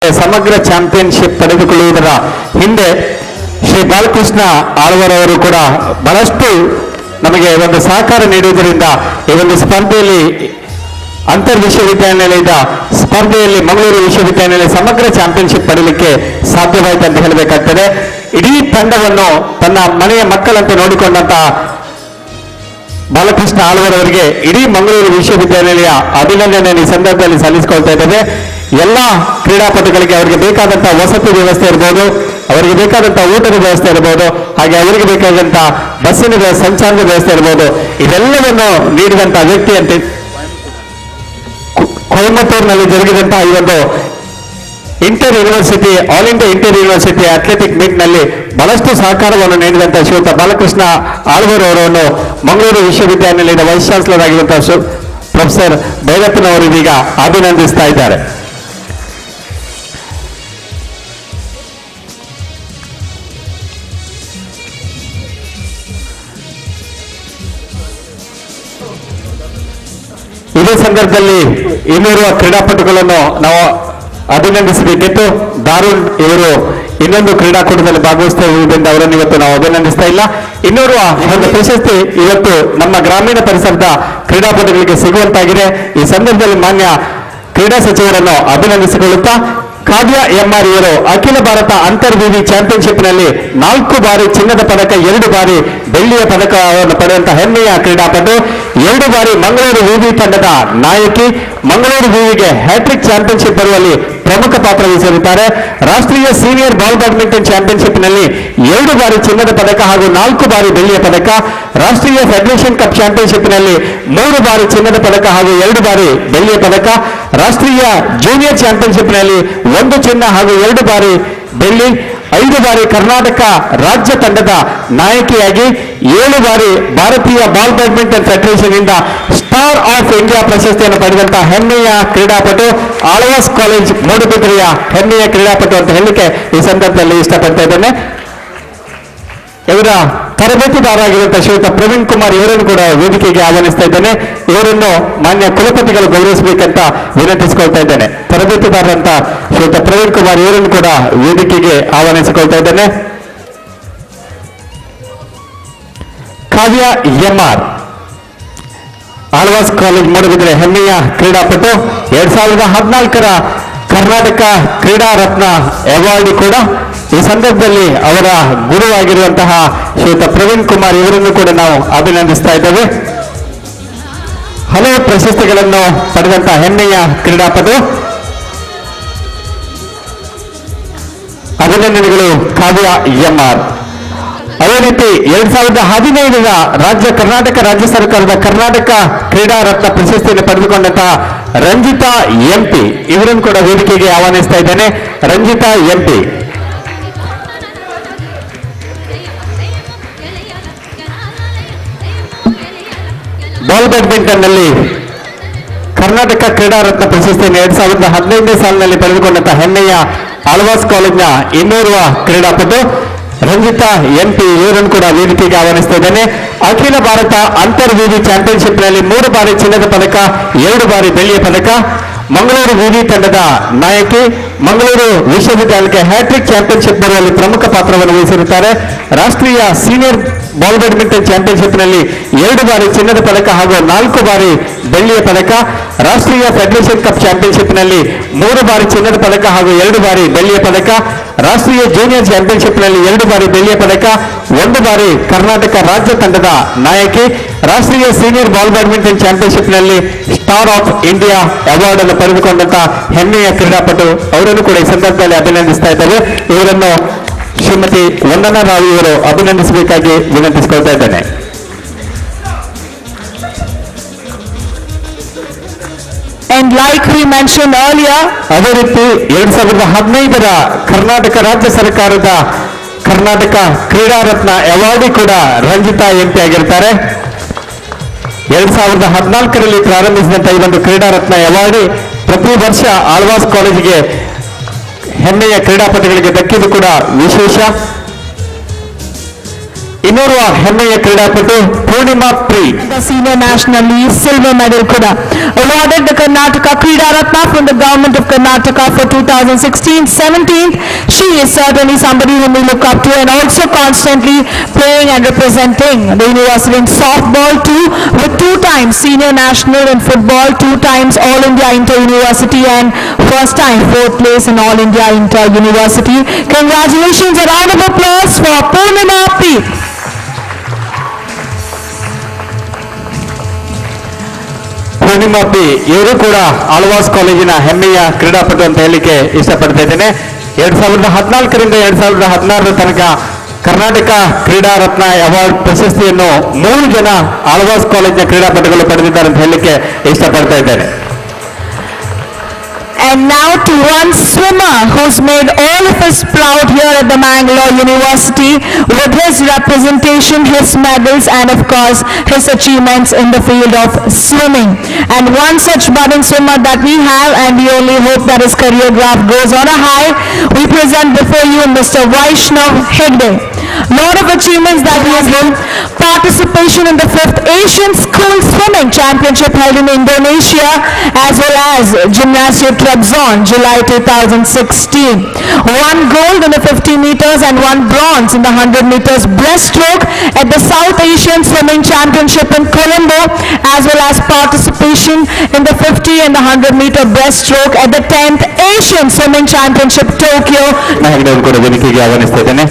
ಕ್ರೀಡಾಕೂಟದಲ್ಲಿ ಸಮಗ್ರ ಚಾಂಪಿಯನ್ಶಿಪ್ ಪಡೆದುಕೊಳ್ಳುವುದರ ಹಿಂದೆ ಶ್ರೀ ಬಾಲಕೃಷ್ಣ ಆಳ್ವರ್ ಅವರು ಕೂಡ ಬಹಳಷ್ಟು ನಮಗೆ ಒಂದು ಸಹಕಾರ ನೀಡುವುದರಿಂದ ಈ ಒಂದು ಸ್ಪರ್ಧೆಯಲ್ಲಿ ಅಂತರ್ ವಿಶ್ವವಿದ್ಯಾನಿಲಯದ ಸ್ಪರ್ಧೆಯಲ್ಲಿ ಮಂಗಳೂರು ವಿಶ್ವವಿದ್ಯಾನಿಲಯ ಸಮಗ್ರ ಚಾಂಪಿಯನ್ಶಿಪ್ ಪಡೆಯಲಿಕ್ಕೆ ಸಾಧ್ಯವಾಯಿತು ಅಂತ ಹೇಳಬೇಕಾಗ್ತದೆ ಇಡೀ ತಂಡವನ್ನು ತನ್ನ ಮನೆಯ ಮಕ್ಕಳಂತೆ ನೋಡಿಕೊಂಡಂತ ಬಾಲಕೃಷ್ಣ ಆಳ್ವರ್ ಅವರಿಗೆ ಇಡೀ ಮಂಗಳೂರು ವಿಶ್ವವಿದ್ಯಾನಿಲಯ ಅಭಿನಂದನೆ ಈ ಸಂದರ್ಭದಲ್ಲಿ ಸಲ್ಲಿಸಿಕೊಳ್ತಾ ಇದ್ದೇವೆ ಎಲ್ಲ ಕ್ರೀಡಾಪಟುಗಳಿಗೆ ಅವರಿಗೆ ಬೇಕಾದಂತಹ ವಸತಿ ವ್ಯವಸ್ಥೆ ಇರ್ಬೋದು ಅವರಿಗೆ ಬೇಕಾದಂತಹ ಊಟದ ವ್ಯವಸ್ಥೆ ಇರ್ಬೋದು ಹಾಗೆ ಅವರಿಗೆ ಬೇಕಾದಂತ ಬಸ್ಸಿನ ವ್ಯ- ಸಂಚಾರದ ವ್ಯವಸ್ಥೆ ಇರ್ಬೋದು ಇದೆಲ್ಲವನ್ನು ನೀಡಿದಂತಹ ವ್ಯಕ್ತಿ ಅಂತ ಕೊಯಮತ್ತೂರಿನಲ್ಲಿ ಜರುಗಿದಂತಹ ಈ ಒಂದು inter university all India inter university athletic meet ನಲ್ಲಿ ಬಹಳಷ್ಟು ಸಹಕಾರವನ್ನು ನೀಡಿದಂತಹ ಶ್ರೀಯುತ ಬಾಲಕೃಷ್ಣ ಆಳ್ವರ್ ಅವರನ್ನು ಮಂಗಳೂರು ವಿಶ್ವವಿದ್ಯಾನಿಲಯದ ವೈಸ್ ಚಾನ್ಸಲರ್ ಆಗಿರುವಂತಹ ಶು- ಪ್ರೊಫೆಸರ್ ಭೈರಪ್ಪನವರು ಇದೀಗ ಅಭಿನಂದಿಸ್ತಾ ಇದ್ದಾರೆ ಇದೇ ಸಂದರ್ಭದಲ್ಲಿ ಇನ್ನೋರ್ವ ಕ್ರೀಡಾಪಟುಗಳನ್ನು ನಾವು ಅಭಿನಂದಿಸಬೇಕಿತ್ತು ದಾರುಣ್ ಇವರು ಇನ್ನೊಂದು ಕ್ರೀಡಾಕೂಟದಲ್ಲಿ ಭಾಗವಹಿಸ್ತಾ ಇರುವುದರಿಂದ ಅವರನ್ನು ಇವತ್ತು ನಾವು ಅಭಿನಂದಿಸ್ತಾ ಇಲ್ಲ ಇನ್ನೋರ್ವ ಒಂದು ಪ್ರಶಸ್ತಿ ಇವತ್ತು ನಮ್ಮ ಗ್ರಾಮೀಣ ಪರಿಸರದ ಕ್ರೀಡಾಪಟುಗಳಿಗೆ ಸಿಗುವಂತಾಗಿದೆ ಈ ಸಂದರ್ಭದಲ್ಲಿ ಮಾನ್ಯ ಕ್ರೀಡಾ ಸಚಿವರನ್ನು ಅಭಿನಂದಿಸಿಕೊಳ್ಳುತ್ತಾ ಕಾವ್ಯ ಎಂಆರ್ ಇವರು ಅಖಿಲ ಭಾರತ ಅಂತರ್ ವಿವಿ ಚಾಂಪಿಯನ್ಶಿಪ್ನಲ್ಲಿ ನಾಲ್ಕು ಬಾರಿ ಚಿನ್ನದ ಪದಕ ಎರಡು ಬಾರಿ ಬೆಳ್ಳಿಯ ಪದಕವನ್ನು ಪಡೆದಂತಹ ಹೆಮ್ಮೆಯ ಕ್ರೀಡಾಪಟು ಎರಡು ಬಾರಿ ಮಂಗಳೂರು ವಿವಿ ತಂಡದ ನಾಯಕಿ ಮಂಗಳೂರು ವಿವಿಗೆ ಹ್ಯಾಟ್ರಿಕ್ ಚಾಂಪಿಯನ್ಶಿಪ್ ಬರುವಲ್ಲಿ ಪ್ರಮುಖ ಪಾತ್ರ ವಹಿಸಿರುತ್ತಾರೆ ರಾಷ್ಟ್ರೀಯ ಸೀನಿಯರ್ ಬಾಲ್ ಬ್ಯಾಡ್ಮಿಂಟನ್ ಚಾಂಪಿಯನ್ಶಿಪ್ನಲ್ಲಿ ಎರಡು ಬಾರಿ ಚಿನ್ನದ ಪದಕ ಹಾಗೂ ನಾಲ್ಕು ಬಾರಿ ಬೆಳ್ಳಿಯ ಪದಕ ರಾಷ್ಟ್ರೀಯ ಫೆಡರೇಷನ್ ಕಪ್ ಚಾಂಪಿಯನ್ಶಿಪ್ನಲ್ಲಿ ಮೂರು ಬಾರಿ ಚಿನ್ನದ ಪದಕ ಹಾಗೂ ಎರಡು ಬಾರಿ ಬೆಳ್ಳಿಯ ಪದಕ ರಾಷ್ಟ್ರೀಯ ಜೂನಿಯರ್ ಚಾಂಪಿಯನ್ಶಿಪ್ನಲ್ಲಿ ಒಂದು ಚಿನ್ನ ಹಾಗೂ ಎರಡು ಬಾರಿ ಬೆಳ್ಳಿ ಐದು ಬಾರಿ ಕರ್ನಾಟಕ ರಾಜ್ಯ ತಂಡದ ನಾಯಕಿಯಾಗಿ ಏಳು ಬಾರಿ ಭಾರತೀಯ ಬಾಲ್ ಬ್ಯಾಡ್ಮಿಂಟನ್ ಫೆಡರೇಷನ್ ಇಂದ ಸ್ಟಾರ್ ಆಫ್ ಇಂಡಿಯಾ ಪ್ರಶಸ್ತಿಯನ್ನು ಪಡೆದಂತಹ ಹೆಮ್ಮೆಯ ಕ್ರೀಡಾಪಟು ಆಳ್ವಾಸ್ ಕಾಲೇಜ್ ಮೂಡುಬಿದ್ರೆಯ ಹೆಮ್ಮೆಯ ಕ್ರೀಡಾಪಟು ಅಂತ ಹೇಳಲಿಕ್ಕೆ ಈ ಸಂದರ್ಭದಲ್ಲಿ ಇಷ್ಟಪಡ್ತಾ ಇದ್ದೇನೆ ಇವರ ತರಬೇತುದಾರರಾಗಿರುವಂತಹ ಶ್ರೀಯುತ ಪ್ರವೀಣ್ ಕುಮಾರ್ ಇವರನ್ನು ಕೂಡ ವೇದಿಕೆಗೆ ಆಹ್ವಾನಿಸ್ತಾ ಇದ್ದೇನೆ ಇವರನ್ನು ಮಾನ್ಯ ಕುಲಪತಿಗಳು ಗೌರವಿಸಬೇಕಂತ ವಿನಂತಿಸಿಕೊಳ್ತಾ ಇದ್ದೇನೆ ತರಬೇತುದಾರರಂತ ಶ್ರೀಯುತ ಪ್ರವೀಣ್ ಕುಮಾರ್ ಇವರನ್ನು ಕೂಡ ವೇದಿಕೆಗೆ ಆಹ್ವಾನಿಸಿಕೊಳ್ತಾ ಇದ್ದೇನೆ ಕಾವ್ಯ ಎಂಆರ್ ಆಳ್ವಾಸ್ ಕಾಲೇಜ್ ಮೂಡಬಿದ್ರೆ ಹೆಮ್ಮೆಯ ಕ್ರೀಡಾಪಟು ಎರಡ್ ಸಾವಿರದ ಹದಿನಾಲ್ಕರ ಕರ್ನಾಟಕ ಕ್ರೀಡಾ ರತ್ನ ಅವಾರ್ಡ್ ಕೂಡ ಈ ಸಂದರ್ಭದಲ್ಲಿ ಅವರ ಗುರುವಾಗಿರುವಂತಹ ಶ್ರೀಯುತ ಪ್ರವೀಣ್ ಕುಮಾರ್ ಇವರನ್ನು ಕೂಡ ನಾವು ಅಭಿನಂದಿಸ್ತಾ ಇದ್ದೇವೆ ಹಲವು ಪ್ರಶಸ್ತಿಗಳನ್ನು ಪಡೆದಂತಹ ಹೆಮ್ಮೆಯ ಕ್ರೀಡಾಪಟು ಅಭಿನಂದನೆಗಳು ಕಾವ್ಯ ಎಂಆರ್ ಅದೇ ರೀತಿ ಎರಡ್ ಸಾವಿರದ ಹದಿನೈದರ ರಾಜ್ಯ ಕರ್ನಾಟಕ ರಾಜ್ಯ ಸರ್ಕಾರದ ಕರ್ನಾಟಕ ಕ್ರೀಡಾ ರತ್ನ ಪ್ರಶಸ್ತಿಯನ್ನು ಪಡೆದುಕೊಂಡಂತಹ ರಂಜಿತಾ ಎಂಪಿ ಇವರನ್ನು ಕೂಡ ವೇದಿಕೆಗೆ ಆಹ್ವಾನಿಸ್ತಾ ಇದ್ದೇನೆ ರಂಜಿತಾ ಎಂಪಿ ಬಾಲ್ ಬ್ಯಾಡ್ಮಿಂಟನ್ ನಲ್ಲಿ ಕರ್ನಾಟಕ ಕ್ರೀಡಾ ರತ್ನ ಪ್ರಶಸ್ತಿಯನ್ನು ಎರಡ್ ಸಾವಿರದ ಹದಿನೈದನೇ ಸಾಲಿನಲ್ಲಿ ಪಡೆದುಕೊಂಡಂತಹ ಹೆಮ್ಮೆಯ ಆಳ್ವಾಸ್ ಕಾಲೇಜ್ನ ಇನ್ನೋರ್ವ ಕ್ರೀಡಾಪಟು ರಂಜಿತಾ ಎಂಪಿ ಇವರನ್ನು ಕೂಡ ವೇದಿಕೆಗೆ ಆಹ್ವಾನಿಸ್ತಾ ಇದ್ದೇನೆ ಅಖಿಲ ಭಾರತ ಅಂತರ್ ವಿವಿ ಚಾಂಪಿಯನ್ಶಿಪ್ನಲ್ಲಿ ಮೂರು ಬಾರಿ ಚಿನ್ನದ ಪದಕ ಎರಡು ಬಾರಿ ಬೆಳ್ಳಿಯ ಪದಕ ಮಂಗಳೂರು ವಿವಿ ತಂಡದ ನಾಯಕಿ ಮಂಗಳೂರು ವಿಶ್ವವಿದ್ಯಾಲಯಕ್ಕೆ ಹ್ಯಾಟ್ರಿಕ್ ಚಾಂಪಿಯನ್ಶಿಪ್ ಬರುವಲ್ಲಿ ಪ್ರಮುಖ ಪಾತ್ರವನ್ನು ವಹಿಸಿರುತ್ತಾರೆ ರಾಷ್ಟ್ರೀಯ ಸೀನಿಯರ್ ಬಾಲ್ ಬ್ಯಾಡ್ಮಿಂಟನ್ ಚಾಂಪಿಯನ್ಶಿಪ್ನಲ್ಲಿ ಎರಡು ಬಾರಿ ಚಿನ್ನದ ಪದಕ ಹಾಗೂ ನಾಲ್ಕು ಬಾರಿ ಬೆಳ್ಳಿಯ ಪದಕ ರಾಷ್ಟ್ರೀಯ ಫೆಡರೇಷನ್ ಕಪ್ ಚಾಂಪಿಯನ್ಶಿಪ್ನಲ್ಲಿ ಮೂರು ಬಾರಿ ಚಿನ್ನದ ಪದಕ ಹಾಗೂ ಎರಡು ಬಾರಿ ಬೆಳ್ಳಿಯ ಪದಕ ರಾಷ್ಟ್ರೀಯ ಜೂನಿಯರ್ ಚಾಂಪಿಯನ್ಶಿಪ್ನಲ್ಲಿ ಎರಡು ಬಾರಿ ಬೆಳ್ಳಿಯ ಪದಕ ಒಂದು ಬಾರಿ ಕರ್ನಾಟಕ ರಾಜ್ಯ ತಂಡದ ನಾಯಕಿ ರಾಷ್ಟ್ರೀಯ ಸೀನಿಯರ್ ಬಾಲ್ ಬ್ಯಾಡ್ಮಿಂಟನ್ ಚಾಂಪಿಯನ್ಶಿಪ್ನಲ್ಲಿ ಸ್ಟಾರ್ ಆಫ್ ಇಂಡಿಯಾ ಅವಾರ್ಡ್ ಅನ್ನು ಪಡೆದುಕೊಂಡಂತಹ ಹೆಮ್ಮೆಯ ಕ್ರೀಡಾಪಟು ಅವರನ್ನು ಕೂಡ ಈ ಸಂದರ್ಭದಲ್ಲಿ ಅಭಿನಂದಿಸ್ತಾ ಇದ್ದೇವೆ ಇವರನ್ನು ಶ್ರೀಮತಿ ವಂದನಾ ರಾವ್ ಇವರು ಅಭಿನಂದಿಸಬೇಕಾಗಿ ವಿನಂತಿಸಿಕೊಳ್ತಾ ಇದ್ದೇನೆ And like we mentioned earlier, ಅದೇ ರೀತಿ ಎರಡ್ ಸಾವಿರದ ಹದಿನೈದರ ಕರ್ನಾಟಕ ರಾಜ್ಯ ಸರ್ಕಾರದ ಕರ್ನಾಟಕ ಕ್ರೀಡಾ ರತ್ನ ಅವಾರ್ಡಿ ಕೂಡ ರಂಜಿತಾ ಎಂಪಿ ಆಗಿರ್ತಾರೆ ಎರಡ್ ಸಾವಿರದ ಹದಿನಾಲ್ಕರಲ್ಲಿ ಪ್ರಾರಂಭಿಸಿದಂತಹ ಈ ಒಂದು ಕ್ರೀಡಾ ರತ್ನ ಅವಾರ್ಡಿ ಪ್ರತಿ ವರ್ಷ ಆಳ್ವಾಸ್ ಕಾಲೇಜಿಗೆ ಹೆಮ್ಮೆಯ ಕ್ರೀಡಾಪಟುಗಳಿಗೆ ದಕ್ಕಿದ್ದು ಕೂಡ ವಿಶೇಷ ಇನ್ನೋರ್ವ ಹೆಮ್ಮೆಯ ಕ್ರೀಡಾಪಟು ಪೂರ್ಣಿಮಾ ಪ್ರೀ The senior national league silver medal Kuda. Awarded the Karnataka Krida Ratna from the government of Karnataka for 2016-17. She is certainly somebody whom we look up to and also constantly playing and representing the university in softball too with two times senior national in football, two times All India Inter-University and first time fourth place in All India Inter-University. Congratulations, a round of applause for Purnima P. Purnima P ಇವರು ಕೂಡ ಆಳ್ವಾಸ್ ಕಾಲೇಜಿನ ಹೆಮ್ಮೆಯ ಕ್ರೀಡಾಪಟು ಅಂತ ಹೇಳಲಿಕ್ಕೆ ಇಷ್ಟಪಡ್ತಾ ಇದ್ದೇನೆ ಎರಡ್ ಸಾವಿರದ ಹದಿನಾಲ್ಕರಿಂದ ಎರಡ್ ಸಾವಿರದ ಹದಿನಾರರ ತನಕ ಕರ್ನಾಟಕ ಕ್ರೀಡಾ ರತ್ನ ಅವಾರ್ಡ್ ಪ್ರಶಸ್ತಿಯನ್ನು ಮೂರು ಜನ ಆಳ್ವಾಸ್ ಕಾಲೇಜಿನ ಕ್ರೀಡಾಪಟುಗಳು ಪಡೆದಿದ್ದಾರೆ ಅಂತ ಹೇಳಲಿಕ್ಕೆ ಇಷ್ಟಪಡ್ತಾ ಇದ್ದೇನೆ And now to one swimmer who's made all of us proud here at the Mangalore University with his representation, his medals and of course his achievements in the field of swimming. And one such budding swimmer that we have and we only hope that his career graph goes on a high, we present before you Mr. Vaishnav Hegde. Lot of achievements that he has done. Participation in the fifth Asian School Swimming Championship held in Indonesia as well as Gymnasia Trabzon, July 2016. One gold in the 50 meters and one bronze in the 100 meters breaststroke at the South Asian Swimming Championship in Colombo as well as participation in the 50 and the 100 meter breaststroke at the 10th Asian Swimming Championship Tokyo Hegde ಅವರು ಕೂಡ ವೇದಿಕೆಗೆ ಆಹ್ವಾನಿಸ್ತಾ ಇದ್ದೇನೆ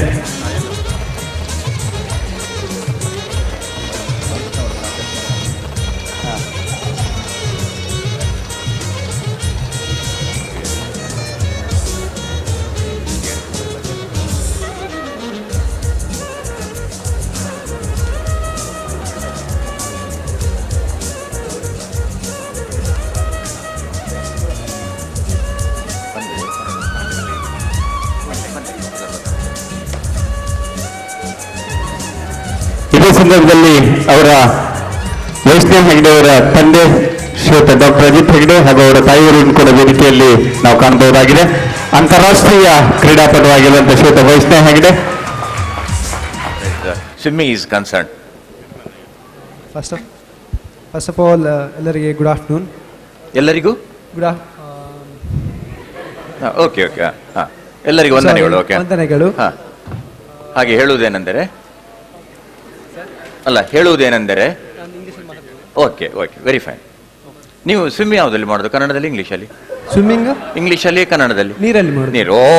ಇದೇ ಸಂದರ್ಭದಲ್ಲಿ ಅವರ ವೈಷ್ಣವ್ ಹೆಗ್ಡೆ ಅವರ ತಂದೆ ಶ್ರೀಯುತ ಡಾಕ್ಟರ್ ಅಜಿತ್ ಹೆಗ್ಡೆ ಹಾಗೂ ಅವರ ತಾಯಿಯವರನ್ನು ಕೂಡ ವೇದಿಕೆಯಲ್ಲಿ ನಾವು ಕಾಣಬಹುದಾಗಿದೆ ಅಂತಾರಾಷ್ಟ್ರೀಯ ಕ್ರೀಡಾಪಟುವಾಗಿರುವಂತಹ ಶ್ರೀಯುತ Vaishnav Hegde the swimming is concerned. First of first of all ಎಲ್ಲರಿಗೆ ಗುಡ್ ಆಫ್ಟರ್ನೂನ್ ಎಲ್ಲರಿಗೂ ಗುಡ್ ಆಫ್ ಓಕೆ ಓಕೆ ಹಾಂ ಎಲ್ಲರಿಗೂ ವಂದನೆಗಳು ಓಕೆ ವಂದನೆಗಳು ಹಾಂ ಹಾಗೆ ಹೇಳುವುದೇನೆಂದರೆ ಅಲ್ಲ ಹೇಳುವುದೇನೆಂದರೆ ಓಕೆ ಓಕೆ ವೆರಿ ಫೈನ್ ನೀವು ಸ್ವಿಮ್ ಯಾವುದಲ್ಲಿ ಮಾಡೋದು ಕನ್ನಡದಲ್ಲಿ ಇಂಗ್ಲೀಷಲ್ಲಿ ಸ್ವಿಮ್ಮಿಂಗ್ ಇಂಗ್ಲೀಷಲ್ಲಿ ಕನ್ನಡದಲ್ಲಿ ನೀರಲ್ಲಿ ಮಾಡೋದು ನೀರು ಓ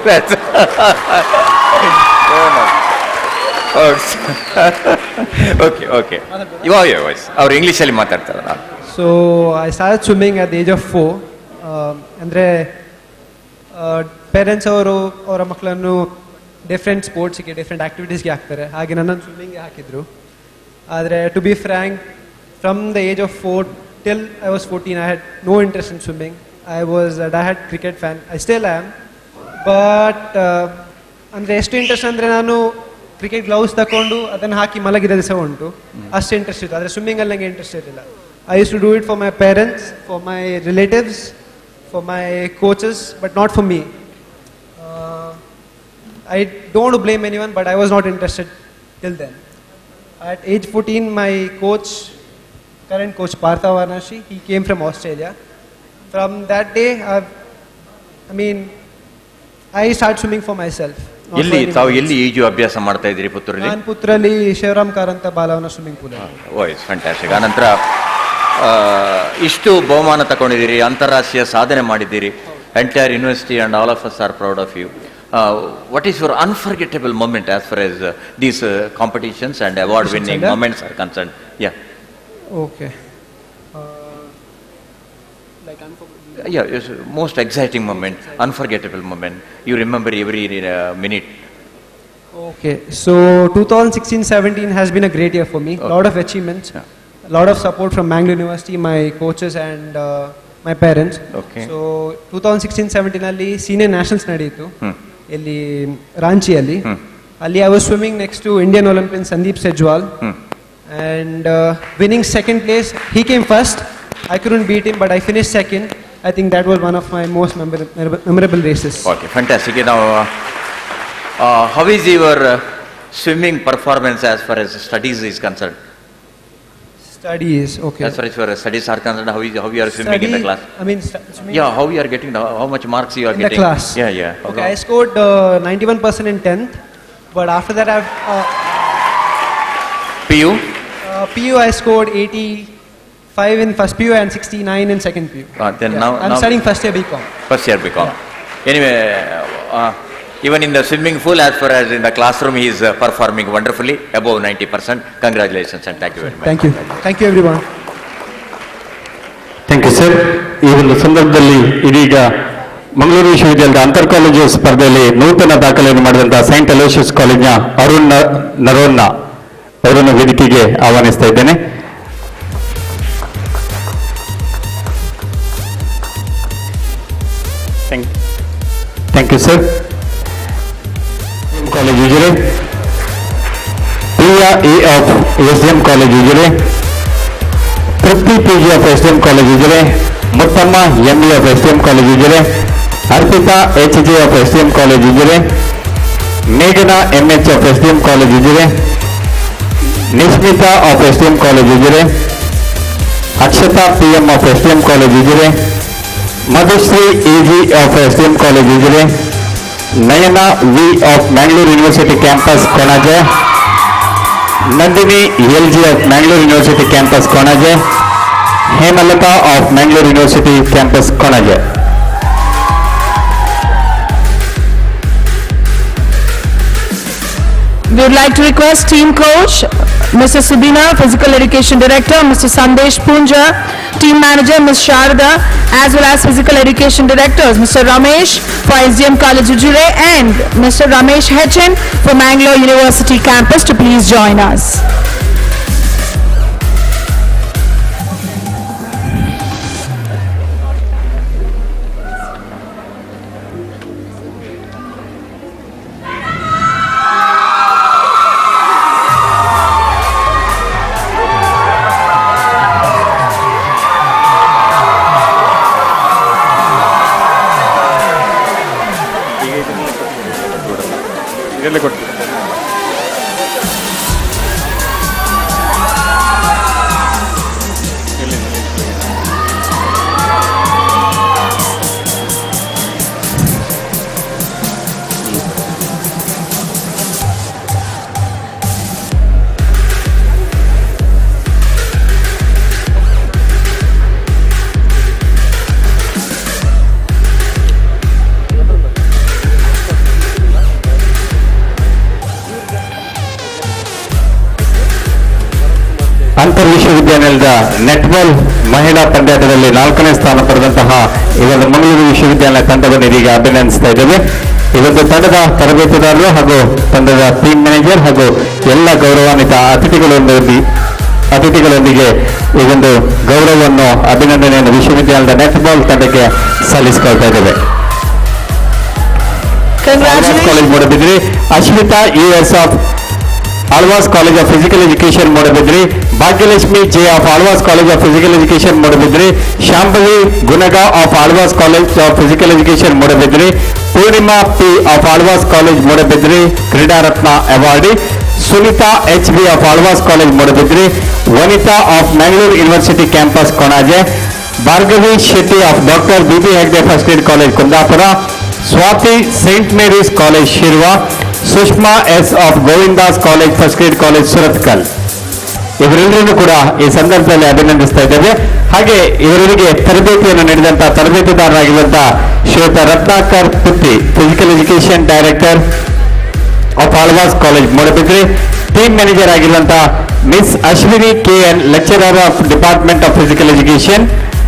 ಓಕೆ ಓಕೆ ಇವಾಗ ವಾಯ್ಸ್ ಅವ್ರು ಇಂಗ್ಲೀಷಲ್ಲಿ ಮಾತಾಡ್ತಾರೆ ನಾನು so I start swimming at age of four ಅಂದರೆ ಪೇರೆಂಟ್ಸ್ ಅವರು ಅವರ ಮಕ್ಕಳನ್ನು ಡಿಫ್ರೆಂಟ್ ಸ್ಪೋರ್ಟ್ಸ್ಗೆ ಡಿಫ್ರೆಂಟ್ ಆ್ಯಕ್ಟಿವಿಟೀಸ್ಗೆ ಹಾಕ್ತಾರೆ ಹಾಗೆ ನನ್ನನ್ನು ಸ್ವಿಮ್ಮಿಂಗ್ಗೆ ಹಾಕಿದ್ರು ಆದರೆ to be frank from the age of four till I was fourteen I had no interest in swimming I was I had cricket fan I still am but ಅಂದರೆ ಎಷ್ಟು ಇಂಟ್ರೆಸ್ಟ್ ಅಂದರೆ ನಾನು ಕ್ರಿಕೆಟ್ ಗ್ಲೌಸ್ ತಗೊಂಡು ಅದನ್ನು ಹಾಕಿ ಮಲಗಿರೋದು ಸಹ ಉಂಟು ಅಷ್ಟು interest ಇತ್ತು ಆದರೆ ಸ್ವಿಮ್ಮಿಂಗಲ್ಲಿ ನನಗೆ ಇಂಟ್ರೆಸ್ಟ್ ಇರಲಿಲ್ಲ I used to do it for my parents for my relatives for my coaches but not for me I don't want to blame anyone, but I was not interested till then. At age 14, my coach, current coach Partha Varnashi, he came from Australia. From that day, I've, I mean, I started swimming for myself. not for ಎಲ್ಲಿ anyone ತಾವು else. ಎಲ್ಲಿ ಈಜು ಅಭ್ಯಾಸ ಮಾಡ್ತಾ ಇದ್ದೀರಿ ಪುತ್ತೂರಲ್ಲಿ ನಾನು ಪುತ್ರಲ್ಲಿ ಶಿವರಾಮ್ ಕಾರಂತ ಬಾಲವನ ಸ್ವಿಮ್ಮಿಂಗ್ ಪೂಲ್ ವಾಯ್ಸ್ ಫ್ಯಾಂಟಾಸ್ಟಿಕ್ ಆನಂತರ ಆ, ಇಷ್ಟು ಬಹುಮಾನ ತಗೊಂಡಿದ್ದೀರಿ ಅಂತಾರಾಷ್ಟ್ರೀಯ ಸಾಧನೆ ಮಾಡಿದ್ದೀರಿ entire university and all of us are proud of you what is your unforgettable moment as far as these competitions and award winning yeah? Moments are concern yeah okay Yeah, yes, most exciting moment, unforgettable moment. You remember every uh, minute. Okay, so 2016-17 has been a great year for me. A lot of achievements, Yeah. a lot of support from Mangalore University, my coaches and uh, my parents. Okay. So 2016-17 ಅಲ್ಲಿ senior nationals ನಡೆಯಿತು ಹ್ಮ್. ಇಲ್ಲಿ ರಾಂಚಿಯಲ್ಲಿ ಹ್ಮ್. ಅಲ್ಲಿ I was swimming next to Indian Olympian Sandeep Sejwal hmm. and uh, winning second place. He came first. I couldn't beat him, but I finished second. I think that was one of my most memorable, memorable races. Okay, fantastic. Now, uh, uh, how is your uh, swimming performance as far as studies is concerned. Studies, okay. As far as your studies are concerned, how, is, how you are swimming in the Study- class? I mean, stu- swimming Yeah, how you are getting, the, how much marks you are in the getting? class. Yeah, yeah. Okay, I scored uh, 91% in 10th, but after that I've uh, PU? uh, PU I scored 85 in first PU and 69 in second PU. Uh, then Yeah, now, I'm now studying first year BCom. First year BCom. Anyway, uh, even in the swimming pool, as far as in the classroom, he is uh, performing wonderfully, above 90%. Congratulations and thank you very much. Thank you. Thank you everyone. Thank you sir ಈ ಒಂದು ಸಂದರ್ಭದಲ್ಲಿ ಇದೀಗ ಮಂಗಳೂರು ವಿಶ್ವವಿದ್ಯಾಲಯದ ಅಂತರ್ college ಸ್ಪರ್ಧೆಯಲ್ಲಿ ನೂತನ ದಾಖಲೆಯನ್ನು ಮಾಡಿದಂತಹ ಸೈಂಟ್ ಅಲೋಷಿಯಸ್ ಕಾಲೇಜಿನ ಅರುಣ್ ನ- ನರೋನ್ನ ಅವರನ್ನು ವೇದಿಕೆಗೆ ಆಹ್ವಾನಿಸ್ತಾ ಇದ್ದೇನೆ thank you sir college Ujire Priya A of S M college Ujire Trupti P G of S M college ಇದ್ದಾರೆ Muthamma M E of S M college ಇದ್ದಾರೆ Arpitha H J of S M college ಇದ್ದಾರೆ ಮೇಘನಾ M H of S M college ಇದ್ದಾರೆ Nismitha of S M college ಇದ್ದಾರೆ Akshatha P M of S M college ಇದ್ದಾರೆ Madhushree E G of S M college ಇದ್ದಾರೆ ನಯನ V of Mangalore university campus Konaje Nandini L G of Mangalore university campus Konaje Hemalatha of Mangalore university campus Konaje We would like to request team coach, Mr. Subina, physical education director, Mr. Sandesh Punja, team manager, Ms. Sharda, as well as physical education directors, Mr. Ramesh for SDM College Ujure and Mr. Ramesh Hechen for Mangalore University campus to please join us. ಅಂತರ್ ವಿಶ್ವವಿದ್ಯಾನಿಲಯದ netball ಮಹಿಳಾ ಪಂದ್ಯಾಟದಲ್ಲಿ ನಾಲ್ಕನೇ ಸ್ಥಾನ ಪಡೆದಂತಹ ಈ ಒಂದು ಮಂಗಳೂರು ವಿಶ್ವವಿದ್ಯಾಲಯ ತಂಡವನ್ನು ಇದೀಗ ಅಭಿನಂದಿಸ್ತಾ ಇದ್ದೇವೆ ಈ ಒಂದು ತಂಡದ ತರಬೇತುದಾರರು ಹಾಗೂ ತಂಡದ ಟೀಮ್ ಮ್ಯಾನೇಜರ್ ಹಾಗೂ ಎಲ್ಲ ಗೌರವಾನ್ವಿತ ಅತಿಥಿಗಳೊಂದಿಗೆ ಅತಿಥಿಗಳೊಂದಿಗೆ ಈ ಒಂದು ಗೌರವವನ್ನು ಅಭಿನಂದನೆಯನ್ನು ವಿಶ್ವವಿದ್ಯಾಲಯದ ನೆಟ್ಬಾಲ್ ತಂಡಕ್ಕೆ ಸಲ್ಲಿಸಿಕೊಳ್ತಾ ಇದ್ದೇವೆ Congratulations. College Moodbidri Ashmitha U S of Alvas college of physical education Moodbidri Bhagyalakshmi J of Alvas college of physical education Moodbidri Shambhavi Gunaga of Alvas college of physical education Moodbidri Purnima P of Alvas college Moodbidri Kreeda Ratna awardee Sunitha H B of Alvas college Moodbidri Vanitha of Mangalore university campus Konaje Bhargavi Shetty of doctor B B Hegde first ಏಡ್ college Kundapura Swathi saint Mary's college Shirva Sushma S of Govindas college first grade college Surathkal ಇವರೆಲ್ಲರೂ ಕೂಡ ಈ ಸಂದರ್ಭದಲ್ಲಿ ಅಭಿನಂದಿಸ್ತಾ ಇದ್ದೇವೆ ಹಾಗೆ ಇವರಿಗೆ ತರಬೇತಿಯನ್ನು ನೀಡಿದಂತಹ ತರಬೇತುದಾರರಾಗಿರುವಂತಹ Shwetha Ratnakar Putti physical education director of Alvas college Moodbidri team manager ಆಗಿರುವಂತಹ miss Ashwini K N lecturer of department of physical education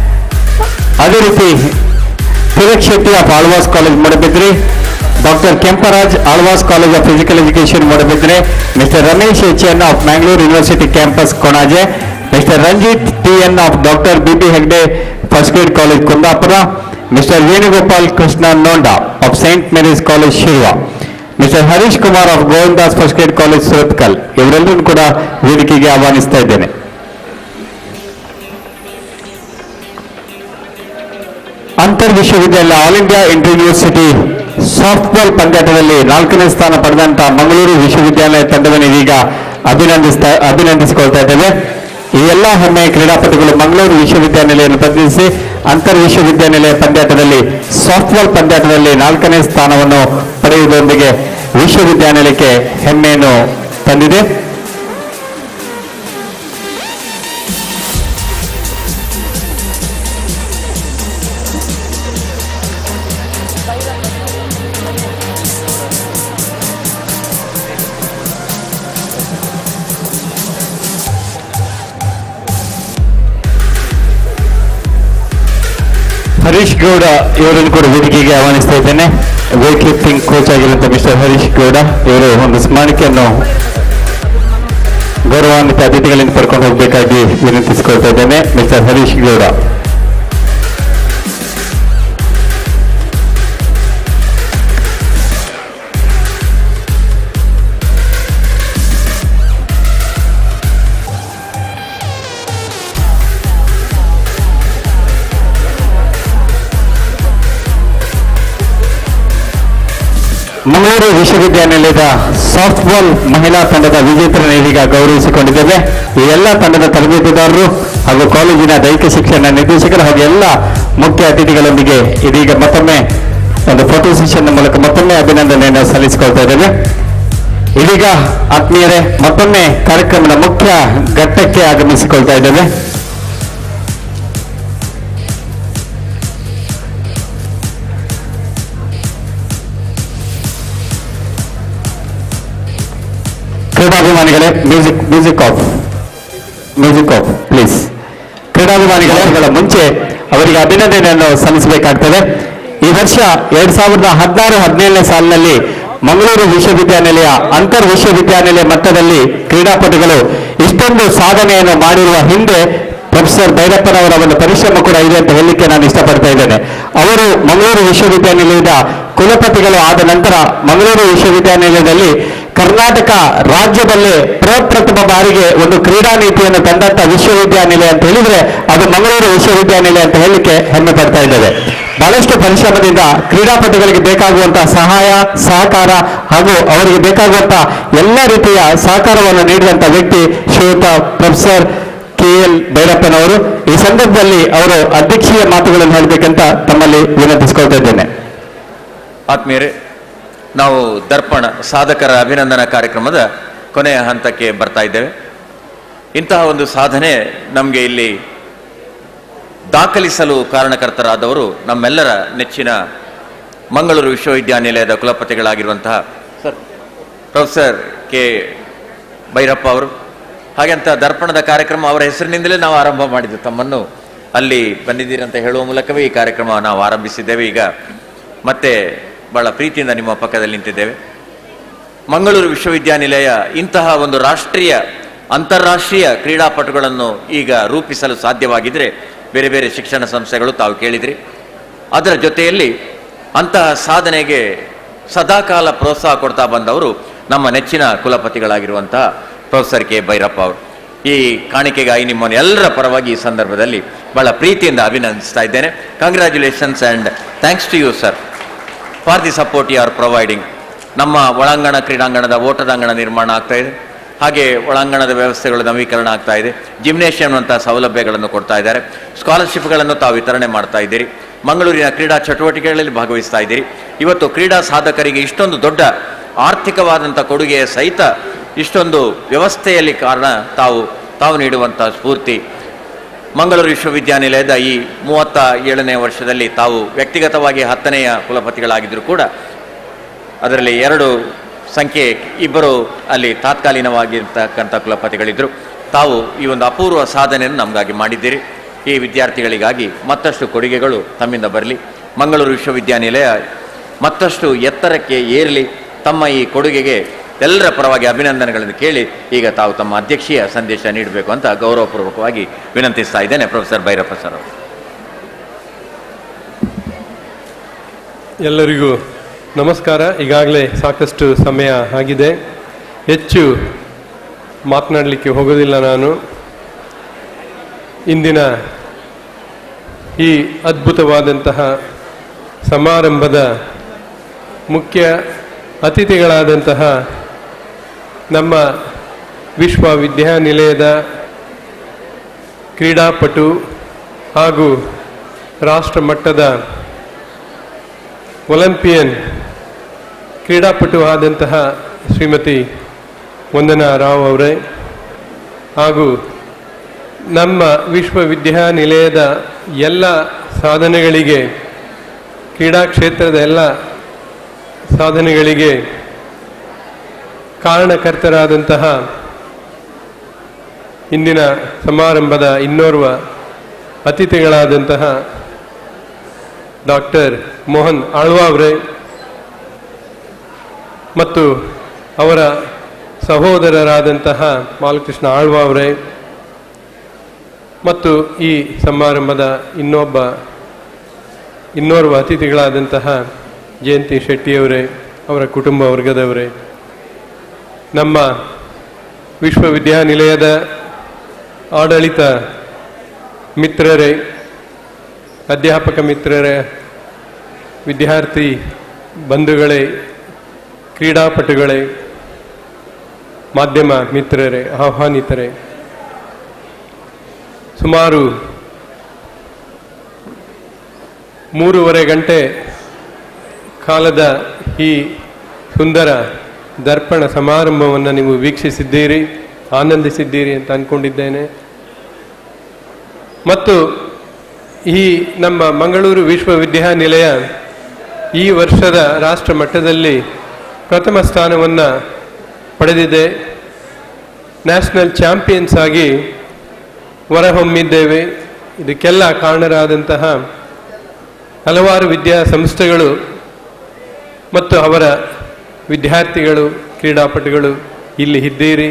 ಅದೇ ರೀತಿ Tilak Shetty of Alvas college Moodbidri doctor Kemparaj Alvas college of physical education Moodbidri mister Ramesh H N of Mangalore university campus Konaje mister Ranjith T N of doctor B B Hegde first grade college Kundapura mister Venugopal Krishna ನೋಂಡಾ of saint Mary's college Shirva mister Harish Kumar of Govindas first grade college Surathkal ಇವರೆಲ್ಲರೂ ಕೂಡ ವೇದಿಕೆಗೆ ಆಹ್ವಾನಿಸ್ತಾ ಇದ್ದೇನೆ ಅಂತರ್ ವಿಶ್ವವಿದ್ಯಾಲಯ all India inter university softball ಪಂದ್ಯಾಟದಲ್ಲಿ ನಾಲ್ಕನೇ ಸ್ಥಾನ ಪಡೆದಂತ ಮಂಗಳೂರು ವಿಶ್ವವಿದ್ಯಾಲಯ ತಂಡವನ್ನು ಇದೀಗ ಅಭಿನಂದಿಸ್ತಾ ಅಭಿನಂದಿಸಿಕೊಳ್ತಾ ಇದ್ದೇವೆ ಈ ಎಲ್ಲ ಹೆಮ್ಮೆಯ ಕ್ರೀಡಾಪಟುಗಳು ಮಂಗಳೂರು ವಿಶ್ವವಿದ್ಯಾನಿಲಯವನ್ನು ಪ್ರತಿನಿಧಿಸಿ ಅಂತರ್ ವಿಶ್ವವಿದ್ಯಾನಿಲಯ ಪಂದ್ಯಾಟದಲ್ಲಿ ಸಾಫ್ಟ್ಬಾಲ್ ಪಂದ್ಯಾಟದಲ್ಲಿ ನಾಲ್ಕನೇ ಸ್ಥಾನವನ್ನು ಪಡೆಯುವುದರೊಂದಿಗೆ ವಿಶ್ವವಿದ್ಯಾನಿಲಯಕ್ಕೆ ಹೆಮ್ಮೆಯನ್ನು ತಂದಿದೆ ಹರೀಶ್ ಗೌಡ ಇವರನ್ನು ಕೂಡ ವೇದಿಕೆಗೆ ಆಹ್ವಾನಿಸ್ತಾ ಇದ್ದೇನೆ ವೇಟ್ ಲಿಫ್ಟಿಂಗ್ ಕೋಚ್ ಆಗಿರುವಂತಹ ಮಿಸ್ಟರ್ ಹರೀಶ್ ಗೌಡ ಇವರು ಒಂದು ಸ್ಮರಣಿಕೆಯನ್ನು ಗೌರವಾನ್ವಿತ ಅತಿಥಿಗಳಿಂದ ಪಡ್ಕೊಂಡು ಹೋಗಬೇಕಾಗಿ ವಿನಂತಿಸಿಕೊಳ್ತಾ ಇದ್ದೇನೆ ಮಿಸ್ಟರ್ ಹರೀಶ್ ಗೌಡ ಮಂಗಳೂರು ವಿಶ್ವವಿದ್ಯಾನಿಲಯದ ಸಾಫ್ಟ್ಬಾಲ್ ಮಹಿಳಾ ತಂಡದ ವಿಜೇತರನ್ನು ಇದೀಗ ಗೌರವಿಸಿಕೊಂಡಿದ್ದೇವೆ ಈ ಎಲ್ಲ ತಂಡದ ತರಬೇತುದಾರರು ಹಾಗೂ ಕಾಲೇಜಿನ ದೈಹಿಕ ಶಿಕ್ಷಣ ನಿರ್ದೇಶಕರು ಹಾಗೂ ಎಲ್ಲ ಮುಖ್ಯ ಅತಿಥಿಗಳೊಂದಿಗೆ ಇದೀಗ ಮತ್ತೊಮ್ಮೆ ಒಂದು ಫೋಟೋ ಸೆಷನ್ ಮೂಲಕ ಮತ್ತೊಮ್ಮೆ ಅಭಿನಂದನೆಯನ್ನು ಸಲ್ಲಿಸಿಕೊಳ್ತಾ ಇದ್ದೇವೆ ಇದೀಗ ಆತ್ಮೀಯರೇ ಮತ್ತೊಮ್ಮೆ ಕಾರ್ಯಕ್ರಮದ ಮುಖ್ಯ ಘಟ್ಟಕ್ಕೆ ಆಗಮಿಸಿಕೊಳ್ತಾ ಇದ್ದೇವೆ ಕ್ರೀಡಾಭಿಮಾನಿಗಳೇ music music off music off please ಕ್ರೀಡಾಭಿಮಾನಿಗಳ ಮುಂಚೆ ಅವರಿಗೆ ಅಭಿನಂದನೆಯನ್ನು ಸಲ್ಲಿಸಬೇಕಾಗ್ತದೆ ಈ ವರ್ಷ ಎರಡ್ ಸಾವಿರದ ಹದಿನಾರು ಹದಿನೇಳನೇ ಸಾಲಿನಲ್ಲಿ ಮಂಗಳೂರು ವಿಶ್ವವಿದ್ಯಾನಿಲಯ ಅಂತರ್ ವಿಶ್ವವಿದ್ಯಾನಿಲಯ ಮಟ್ಟದಲ್ಲಿ ಕ್ರೀಡಾಪಟುಗಳು ಇಷ್ಟೊಂದು ಸಾಧನೆಯನ್ನು ಮಾಡಿರುವ ಹಿಂದೆ ಪ್ರೊಫೆಸರ್ ಭೈರಪ್ಪನವರ ಒಂದು ಪರಿಶ್ರಮ ಕೂಡ ಇದೆ ಅಂತ ಹೇಳಲಿಕ್ಕೆ ನಾನು ಇಷ್ಟಪಡ್ತಾ ಇದ್ದೇನೆ ಅವರು ಮಂಗಳೂರು ವಿಶ್ವವಿದ್ಯಾನಿಲಯದ ಕುಲಪತಿಗಳು ಆದ ನಂತರ ಮಂಗಳೂರು ವಿಶ್ವವಿದ್ಯಾನಿಲಯದಲ್ಲಿ ಕರ್ನಾಟಕ ರಾಜ್ಯದಲ್ಲೇ ಪ್ರಪ್ರಥಮ ಬಾರಿಗೆ ಒಂದು ಕ್ರೀಡಾ ನೀತಿಯನ್ನು ತಂದಂತ ವಿಶ್ವವಿದ್ಯಾನಿಲಯ ಅಂತ ಹೇಳಿದ್ರೆ ಅದು ಮಂಗಳೂರು ವಿಶ್ವವಿದ್ಯಾನಿಲಯ ಅಂತ ಹೇಳಲಿಕ್ಕೆ ಹೆಮ್ಮೆ ಪಡ್ತಾ ಇದ್ದೇವೆ ಬಹಳಷ್ಟು ಪರಿಶ್ರಮದಿಂದ ಕ್ರೀಡಾಪಟುಗಳಿಗೆ ಬೇಕಾಗುವಂತಹ ಸಹಾಯ ಸಹಕಾರ ಹಾಗೂ ಅವರಿಗೆ ಬೇಕಾಗುವಂತಹ ಎಲ್ಲ ರೀತಿಯ ಸಹಕಾರವನ್ನು ನೀಡಿದಂತ ವ್ಯಕ್ತಿ ಶ್ರೀಯುತ ಪ್ರೊಫೆಸರ್ ಕೆ ಎಲ್ ಭೈರಪ್ಪನವರು ಈ ಸಂದರ್ಭದಲ್ಲಿ ಅವರು ಅಧ್ಯಕ್ಷೀಯ ಮಾತುಗಳನ್ನು ಹೇಳಬೇಕಂತ ತಮ್ಮಲ್ಲಿ ವಿನಂತಿಸಿಕೊಳ್ತಾ ಇದ್ದೇನೆ ಆತ್ಮೀಯರೇ ನಾವು ದರ್ಪಣ ಸಾಧಕರ ಅಭಿನಂದನಾ ಕಾರ್ಯಕ್ರಮದ ಕೊನೆಯ ಹಂತಕ್ಕೆ ಬರ್ತಾ ಇದ್ದೇವೆ ಇಂತಹ ಒಂದು ಸಾಧನೆ ನಮಗೆ ಇಲ್ಲಿ ದಾಖಲಿಸಲು ಕಾರಣಕರ್ತರಾದವರು ನಮ್ಮೆಲ್ಲರ ನೆಚ್ಚಿನ ಮಂಗಳೂರು ವಿಶ್ವವಿದ್ಯಾನಿಲಯದ ಕುಲಪತಿಗಳಾಗಿರುವಂತಹ ಸರ್ ಪ್ರೊಫೆಸರ್ ಕೆ ಭೈರಪ್ಪ ಅವರು ಹಾಗೆಂತ ದರ್ಪಣದ ಕಾರ್ಯಕ್ರಮ ಅವರ ಹೆಸರಿನಿಂದಲೇ ನಾವು ಆರಂಭ ಮಾಡಿದ್ದು ತಮ್ಮನ್ನು ಅಲ್ಲಿ ಬಂದಿದ್ದೀರಿ ಅಂತ ಹೇಳುವ ಮೂಲಕವೇ ಈ ಕಾರ್ಯಕ್ರಮ ನಾವು ಆರಂಭಿಸಿದ್ದೇವೆ ಈಗ ಮತ್ತೆ ಬಹಳ ಪ್ರೀತಿಯಿಂದ ನಿಮ್ಮ ಪಕ್ಕದಲ್ಲಿ ನಿಂತಿದ್ದೇವೆ ಮಂಗಳೂರು ವಿಶ್ವವಿದ್ಯಾನಿಲಯ ಇಂತಹ ಒಂದು ರಾಷ್ಟ್ರೀಯ ಅಂತಾರಾಷ್ಟ್ರೀಯ ಕ್ರೀಡಾಪಟುಗಳನ್ನು ಈಗ ರೂಪಿಸಲು ಸಾಧ್ಯವಾಗಿದ್ರೆ ಬೇರೆ ಬೇರೆ ಶಿಕ್ಷಣ ಸಂಸ್ಥೆಗಳು ತಾವು ಕೇಳಿದ್ರಿ ಅದರ ಜೊತೆಯಲ್ಲಿ ಅಂತಹ ಸಾಧನೆಗೆ ಸದಾಕಾಲ ಪ್ರೋತ್ಸಾಹ ಕೊಡ್ತಾ ಬಂದವರು ನಮ್ಮ ನೆಚ್ಚಿನ ಕುಲಪತಿಗಳಾಗಿರುವಂತಹ ಪ್ರೊಫೆಸರ್ ಕೆ ಭೈರಪ್ಪ ಅವರು ಈ ಕಾಣಿಕೆಗಾಗಿ ನಿಮ್ಮನ್ನು ಎಲ್ಲರ ಪರವಾಗಿ ಈ ಸಂದರ್ಭದಲ್ಲಿ ಬಹಳ ಪ್ರೀತಿಯಿಂದ ಅಭಿನಂದಿಸ್ತಾ ಇದ್ದೇನೆ congratulations and thanks to you sir for the support you are providing ನಮ್ಮ ಒಳಾಂಗಣ ಕ್ರೀಡಾಂಗಣದ ಓಟದಾಂಗಣ ನಿರ್ಮಾಣ ಆಗ್ತಾ ಇದೆ ಹಾಗೆ ಒಳಾಂಗಣದ ವ್ಯವಸ್ಥೆಗಳು ನವೀಕರಣ ಆಗ್ತಾ ಇದೆ ಜಿಮ್ನೇಷಿಯಂ ಅಂತ ಸೌಲಭ್ಯಗಳನ್ನು ಕೊಡ್ತಾ ಇದ್ದಾರೆ ಸ್ಕಾಲರ್ಶಿಪ್ಗಳನ್ನು ತಾವು ವಿತರಣೆ ಮಾಡ್ತಾ ಇದ್ದೀರಿ ಮಂಗಳೂರಿನ ಕ್ರೀಡಾ ಚಟುವಟಿಕೆಗಳಲ್ಲಿ ಭಾಗವಹಿಸ್ತಾ ಇದ್ದೀರಿ ಇವತ್ತು ಕ್ರೀಡಾ ಸಾಧಕರಿಗೆ ಇಷ್ಟೊಂದು ದೊಡ್ಡ ಆರ್ಥಿಕವಾದಂಥ ಕೊಡುಗೆಯ ಸಹಿತ ಇಷ್ಟೊಂದು ವ್ಯವಸ್ಥೆಯಲ್ಲಿ ಕಾರಣ ತಾವು ತಾವು ನೀಡುವಂಥ ಸ್ಫೂರ್ತಿ ಮಂಗಳೂರು ವಿಶ್ವವಿದ್ಯಾನಿಲಯದ ಈ ಮೂವತ್ತ ಏಳನೇ ವರ್ಷದಲ್ಲಿ ತಾವು ವ್ಯಕ್ತಿಗತವಾಗಿ ಹತ್ತನೆಯ ಕುಲಪತಿಗಳಾಗಿದ್ದರೂ ಕೂಡ ಅದರಲ್ಲಿ ಎರಡು ಸಂಖ್ಯೆ ಇಬ್ಬರು ಅಲ್ಲಿ ತಾತ್ಕಾಲೀನವಾಗಿರ್ತಕ್ಕಂಥ ಕುಲಪತಿಗಳಿದ್ದರು ತಾವು ಈ ಒಂದು ಅಪೂರ್ವ ಸಾಧನೆಯನ್ನು ನಮಗಾಗಿ ಮಾಡಿದ್ದೀರಿ ಈ ವಿದ್ಯಾರ್ಥಿಗಳಿಗಾಗಿ ಮತ್ತಷ್ಟು ಕೊಡುಗೆಗಳು ತಮ್ಮಿಂದ ಬರಲಿ ಮಂಗಳೂರು ವಿಶ್ವವಿದ್ಯಾನಿಲಯ ಮತ್ತಷ್ಟು ಎತ್ತರಕ್ಕೆ ಏರಲಿ ತಮ್ಮ ಈ ಕೊಡುಗೆಗೆ ಎಲ್ಲರ ಪರವಾಗಿ ಅಭಿನಂದನೆಗಳನ್ನು ಕೇಳಿ ಈಗ ತಾವು ತಮ್ಮ ಅಧ್ಯಕ್ಷೀಯ ಸಂದೇಶ ನೀಡಬೇಕು ಅಂತ ಗೌರವಪೂರ್ವಕವಾಗಿ ವಿನಂತಿಸ್ತಾ ಇದ್ದೇನೆ ಪ್ರೊಫೆಸರ್ ಭೈರಪ್ಪ ಸರ್ ಅವರು ಎಲ್ಲರಿಗೂ ನಮಸ್ಕಾರ ಈಗಾಗಲೇ ಸಾಕಷ್ಟು ಸಮಯ ಆಗಿದೆ ಹೆಚ್ಚು ಮಾತನಾಡಲಿಕ್ಕೆ ಹೋಗೋದಿಲ್ಲ ನಾನು ಇಂದಿನ ಈ ಅದ್ಭುತವಾದಂತಹ ಸಮಾರಂಭದ ಮುಖ್ಯ ಅತಿಥಿಗಳಾದಂತಹ ನಮ್ಮ ವಿಶ್ವವಿದ್ಯಾನಿಲಯದ ಕ್ರೀಡಾಪಟು ಹಾಗೂ ರಾಷ್ಟ್ರ ಮಟ್ಟದ ಒಲಿಂಪಿಯನ್ ಕ್ರೀಡಾಪಟು ಆದಂತಹ ಶ್ರೀಮತಿ ವಂದನಾ ರಾವ್ ಅವರೇ ಹಾಗೂ ನಮ್ಮ ವಿಶ್ವವಿದ್ಯಾನಿಲಯದ ಎಲ್ಲ ಸಾಧನೆಗಳಿಗೆ ಕ್ರೀಡಾ ಕ್ಷೇತ್ರದ ಎಲ್ಲ ಸಾಧನೆಗಳಿಗೆ ಕಾರಣಕರ್ತರಾದಂತಹ ಇಂದಿನ ಸಮಾರಂಭದ ಇನ್ನೋರ್ವ ಅತಿಥಿಗಳಾದಂತಹ ಡಾಕ್ಟರ್ ಮೋಹನ್ ಆಳ್ವಾ ಅವರೇ ಮತ್ತು ಅವರ ಸಹೋದರರಾದಂತಹ ಬಾಲಕೃಷ್ಣ ಆಳ್ವಾ ಅವರೇ ಮತ್ತು ಈ ಸಮಾರಂಭದ ಇನ್ನೊಬ್ಬ ಇನ್ನೋರ್ವ ಅತಿಥಿಗಳಾದಂತಹ ಜಯಂತಿ ಶೆಟ್ಟಿಯವರೇ ಅವರ ಕುಟುಂಬ ವರ್ಗದವರೇ ನಮ್ಮ ವಿಶ್ವವಿದ್ಯಾನಿಲಯದ ಆಡಳಿತ ಮಿತ್ರರೇ ಅಧ್ಯಾಪಕ ಮಿತ್ರರೇ ವಿದ್ಯಾರ್ಥಿ ಬಂಧುಗಳೇ ಕ್ರೀಡಾಪಟುಗಳೇ ಮಾಧ್ಯಮ ಮಿತ್ರರೇ ಆಹ್ವಾನಿತರೇ ಸುಮಾರು ಮೂರುವರೆ ಗಂಟೆ ಕಾಲದ ಈ ಸುಂದರ ದರ್ಪಣ ಸಮಾರಂಭವನ್ನು ನೀವು ವೀಕ್ಷಿಸಿದ್ದೀರಿ ಆನಂದಿಸಿದ್ದೀರಿ ಅಂತ ಅಂದ್ಕೊಂಡಿದ್ದೇನೆ ಮತ್ತು ಈ ನಮ್ಮ ಮಂಗಳೂರು ವಿಶ್ವವಿದ್ಯಾನಿಲಯ ಈ ವರ್ಷದ ರಾಷ್ಟ್ರ ಮಟ್ಟದಲ್ಲಿ ಪ್ರಥಮ ಸ್ಥಾನವನ್ನು ಪಡೆದಿದೆ ನ್ಯಾಷನಲ್ ಚಾಂಪಿಯನ್ಸ್ ಆಗಿ ಹೊರಹೊಮ್ಮಿದ್ದೇವೆ ಇದಕ್ಕೆಲ್ಲ ಕಾರಣರಾದಂತಹ ಹಲವಾರು ವಿದ್ಯಾಸಂಸ್ಥೆಗಳು ಮತ್ತು ಅವರ ವಿದ್ಯಾರ್ಥಿಗಳು ಕ್ರೀಡಾಪಟುಗಳು ಇಲ್ಲಿ ಇದ್ದೀರಿ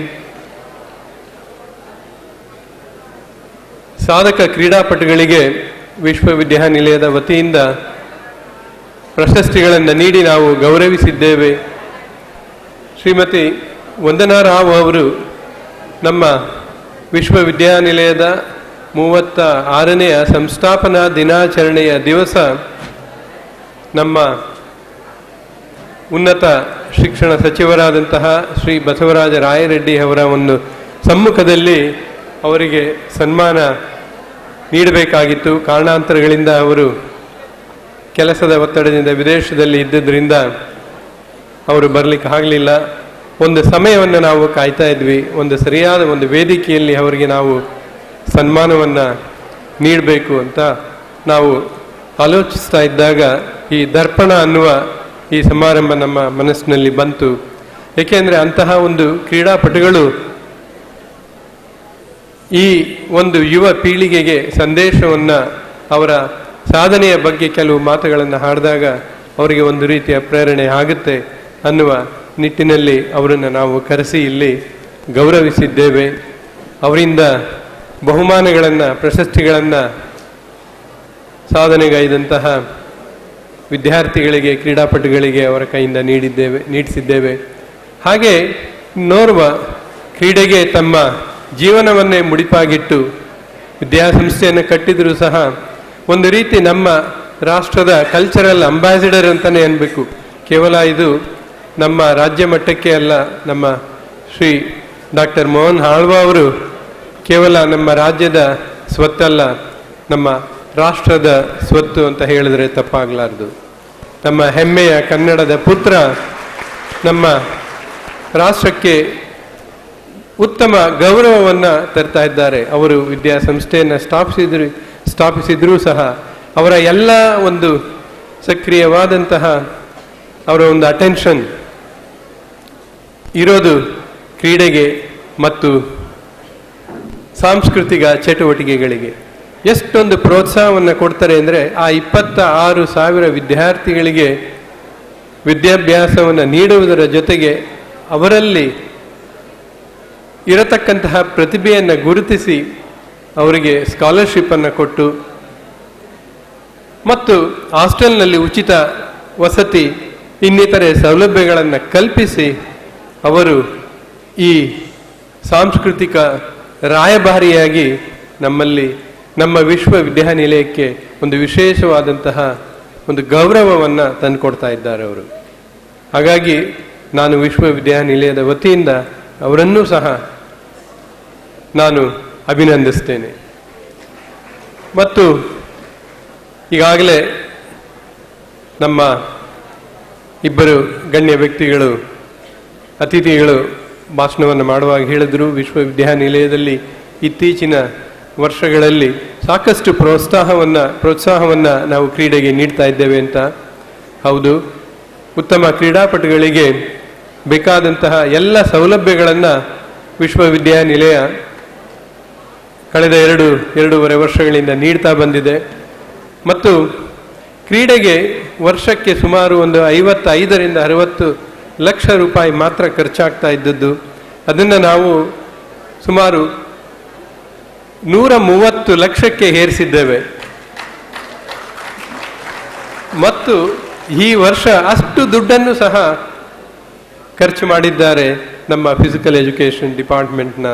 ಸಾಧಕ ಕ್ರೀಡಾಪಟುಗಳಿಗೆ ವಿಶ್ವವಿದ್ಯಾನಿಲಯದ ವತಿಯಿಂದ ಪ್ರಶಸ್ತಿಗಳನ್ನು ನೀಡಿ ನಾವು ಗೌರವಿಸಿದ್ದೇವೆ ಶ್ರೀಮತಿ ವಂದನಾ ರಾವ್ ಅವರು ನಮ್ಮ ವಿಶ್ವವಿದ್ಯಾನಿಲಯದ ಮೂವತ್ತ ಆರನೆಯ ಸಂಸ್ಥಾಪನಾ ದಿನಾಚರಣೆಯ ದಿವಸ ನಮ್ಮ ಉನ್ನತ ಶಿಕ್ಷಣ ಸಚಿವರಾದಂತಹ ಶ್ರೀ ಬಸವರಾಜ ರಾಯರೆಡ್ಡಿ ಅವರ ಒಂದು ಸಮ್ಮುಖದಲ್ಲಿ ಅವರಿಗೆ ಸನ್ಮಾನ ನೀಡಬೇಕಾಗಿತ್ತು ಕಾರಣಾಂತರಗಳಿಂದ ಅವರು ಕೆಲಸದ ಒತ್ತಡದಿಂದ ವಿದೇಶದಲ್ಲಿ ಇದ್ದುದರಿಂದ ಅವರು ಬರಲಿಕ್ಕೆ ಆಗಲಿಲ್ಲ ಒಂದು ಸಮಯವನ್ನು ನಾವು ಕಾಯ್ತಾ ಇದ್ವಿ ಒಂದು ಸರಿಯಾದ ಒಂದು ವೇದಿಕೆಯಲ್ಲಿ ಅವರಿಗೆ ನಾವು ಸನ್ಮಾನವನ್ನು ನೀಡಬೇಕು ಅಂತ ನಾವು ಆಲೋಚಿಸ್ತಾ ಇದ್ದಾಗ ಈ ದರ್ಪಣ ಅನ್ನುವ ಈ ಸಮಾರಂಭ ನಮ್ಮ ಮನಸ್ಸಿನಲ್ಲಿ ಬಂತು ಏಕೆಂದರೆ ಅಂತಹ ಒಂದು ಕ್ರೀಡಾಪಟುಗಳು ಈ ಒಂದು ಯುವ ಪೀಳಿಗೆಗೆ ಸಂದೇಶವನ್ನು ಅವರ ಸಾಧನೆಯ ಬಗ್ಗೆ ಕೆಲವು ಮಾತುಗಳನ್ನು ಹಾಡಿದಾಗ ಅವರಿಗೆ ಒಂದು ರೀತಿಯ ಪ್ರೇರಣೆ ಆಗುತ್ತೆ ಅನ್ನುವ ನಿಟ್ಟಿನಲ್ಲಿ ಅವರನ್ನು ನಾವು ಕರೆಸಿ ಇಲ್ಲಿ ಗೌರವಿಸಿದ್ದೇವೆ ಅವರಿಂದ ಬಹುಮಾನಗಳನ್ನು ಪ್ರಶಸ್ತಿಗಳನ್ನು ಸಾಧನೆಗೈದಂತಹ ವಿದ್ಯಾರ್ಥಿಗಳಿಗೆ ಕ್ರೀಡಾಪಟುಗಳಿಗೆ ಅವರ ಕೈಯಿಂದ ನೀಡಿದ್ದೇವೆ ನೀಡಿಸಿದ್ದೇವೆ ಹಾಗೆ ಇನ್ನೋರ್ವ ಕ್ರೀಡೆಗೆ ತಮ್ಮ ಜೀವನವನ್ನೇ ಮುಡಿಪಾಗಿಟ್ಟು ವಿದ್ಯಾಸಂಸ್ಥೆಯನ್ನು ಕಟ್ಟಿದರೂ ಸಹ ಒಂದು ರೀತಿ ನಮ್ಮ ರಾಷ್ಟ್ರದ ಕಲ್ಚರಲ್ ಅಂಬಾಸಿಡರ್ ಅಂತಲೇ ಅನ್ಬೇಕು ಕೇವಲ ಇದು ನಮ್ಮ ರಾಜ್ಯ ಮಟ್ಟಕ್ಕೆ ಅಲ್ಲ ನಮ್ಮ ಶ್ರೀ ಡಾಕ್ಟರ್ ಮೋಹನ್ ಆಳ್ವಾ ಅವರು ಕೇವಲ ನಮ್ಮ ರಾಜ್ಯದ ಸ್ವತ್ತಲ್ಲ ನಮ್ಮ ರಾಷ್ಟ್ರದ ಸ್ವತ್ತು ಅಂತ ಹೇಳಿದ್ರೆ ತಪ್ಪಾಗಲಾರದು ನಮ್ಮ ಹೆಮ್ಮೆಯ ಕನ್ನಡದ ಪುತ್ರ ನಮ್ಮ ರಾಷ್ಟ್ರಕ್ಕೆ ಉತ್ತಮ ಗೌರವವನ್ನು ತರ್ತಾ ಇದ್ದಾರೆ ಅವರು ವಿದ್ಯಾಸಂಸ್ಥೆಯನ್ನು ಸ್ಥಾಪಿಸಿದ್ರು ಸ್ಥಾಪಿಸಿದ್ರೂ ಸಹ ಅವರ ಎಲ್ಲ ಒಂದು ಸಕ್ರಿಯವಾದಂತಹ ಅವರ ಒಂದು ಅಟೆನ್ಷನ್ ಇರೋದು ಕ್ರೀಡೆಗೆ ಮತ್ತು ಸಾಂಸ್ಕೃತಿಕ ಚಟುವಟಿಕೆಗಳಿಗೆ ಎಷ್ಟೊಂದು ಪ್ರೋತ್ಸಾಹವನ್ನು ಕೊಡ್ತಾರೆ ಅಂದರೆ ಆ ಇಪ್ಪತ್ತ ಆರು ಸಾವಿರ ವಿದ್ಯಾರ್ಥಿಗಳಿಗೆ ವಿದ್ಯಾಭ್ಯಾಸವನ್ನು ನೀಡುವುದರ ಜೊತೆಗೆ ಅವರಲ್ಲಿ ಇರತಕ್ಕಂತಹ ಪ್ರತಿಭೆಯನ್ನು ಗುರುತಿಸಿ ಅವರಿಗೆ ಸ್ಕಾಲರ್ಶಿಪ್ಪನ್ನು ಕೊಟ್ಟು ಮತ್ತು ಹಾಸ್ಟೆಲ್ನಲ್ಲಿ ಉಚಿತ ವಸತಿ ಇನ್ನಿತರೆ ಸೌಲಭ್ಯಗಳನ್ನು ಕಲ್ಪಿಸಿ ಅವರು ಈ ಸಾಂಸ್ಕೃತಿಕ ರಾಯಭಾರಿಯಾಗಿ ನಮ್ಮಲ್ಲಿ ನಮ್ಮ ವಿಶ್ವವಿದ್ಯಾನಿಲಯಕ್ಕೆ ಒಂದು ವಿಶೇಷವಾದಂತಹ ಒಂದು ಗೌರವವನ್ನು ತಂದುಕೊಡ್ತಾ ಇದ್ದಾರೆ ಅವರು ಹಾಗಾಗಿ ನಾನು ವಿಶ್ವವಿದ್ಯಾನಿಲಯದ ವತಿಯಿಂದ ಅವರನ್ನೂ ಸಹ ನಾನು ಅಭಿನಂದಿಸ್ತೇನೆ ಮತ್ತು ಈಗಾಗಲೇ ನಮ್ಮ ಇಬ್ಬರು ಗಣ್ಯ ವ್ಯಕ್ತಿಗಳು ಅತಿಥಿಗಳು ಭಾಷಣವನ್ನು ಮಾಡುವಾಗ ಹೇಳಿದ್ರು ವಿಶ್ವವಿದ್ಯಾನಿಲಯದಲ್ಲಿ ಇತ್ತೀಚಿನ ವರ್ಷಗಳಲ್ಲಿ ಸಾಕಷ್ಟು ಪ್ರೋತ್ಸಾಹವನ್ನು ಪ್ರೋತ್ಸಾಹವನ್ನು ನಾವು ಕ್ರೀಡೆಗೆ ನೀಡ್ತಾ ಇದ್ದೇವೆ ಅಂತ ಹೌದು ಉತ್ತಮ ಕ್ರೀಡಾಪಟುಗಳಿಗೆ ಬೇಕಾದಂತಹ ಎಲ್ಲ ಸೌಲಭ್ಯಗಳನ್ನು ವಿಶ್ವವಿದ್ಯಾನಿಲಯ ಕಳೆದ ಎರಡು ಎರಡೂವರೆ ವರ್ಷಗಳಿಂದ ನೀಡ್ತಾ ಬಂದಿದೆ ಮತ್ತು ಕ್ರೀಡೆಗೆ ವರ್ಷಕ್ಕೆ ಸುಮಾರು ಒಂದು ಐವತ್ತೈದರಿಂದ ಅರವತ್ತು ಲಕ್ಷ ರೂಪಾಯಿ ಮಾತ್ರ ಖರ್ಚಾಗ್ತಾ ಇದ್ದದ್ದು ಅದನ್ನು ನಾವು ಸುಮಾರು ನೂರ ಮೂವತ್ತು ಲಕ್ಷಕ್ಕೆ ಏರಿಸಿದ್ದೇವೆ ಮತ್ತು ಈ ವರ್ಷ ಅಷ್ಟು ದುಡ್ಡನ್ನು ಸಹ ಖರ್ಚು ಮಾಡಿದ್ದಾರೆ ನಮ್ಮ ಫಿಸಿಕಲ್ ಎಜುಕೇಷನ್ ಡಿಪಾರ್ಟ್ಮೆಂಟ್ನ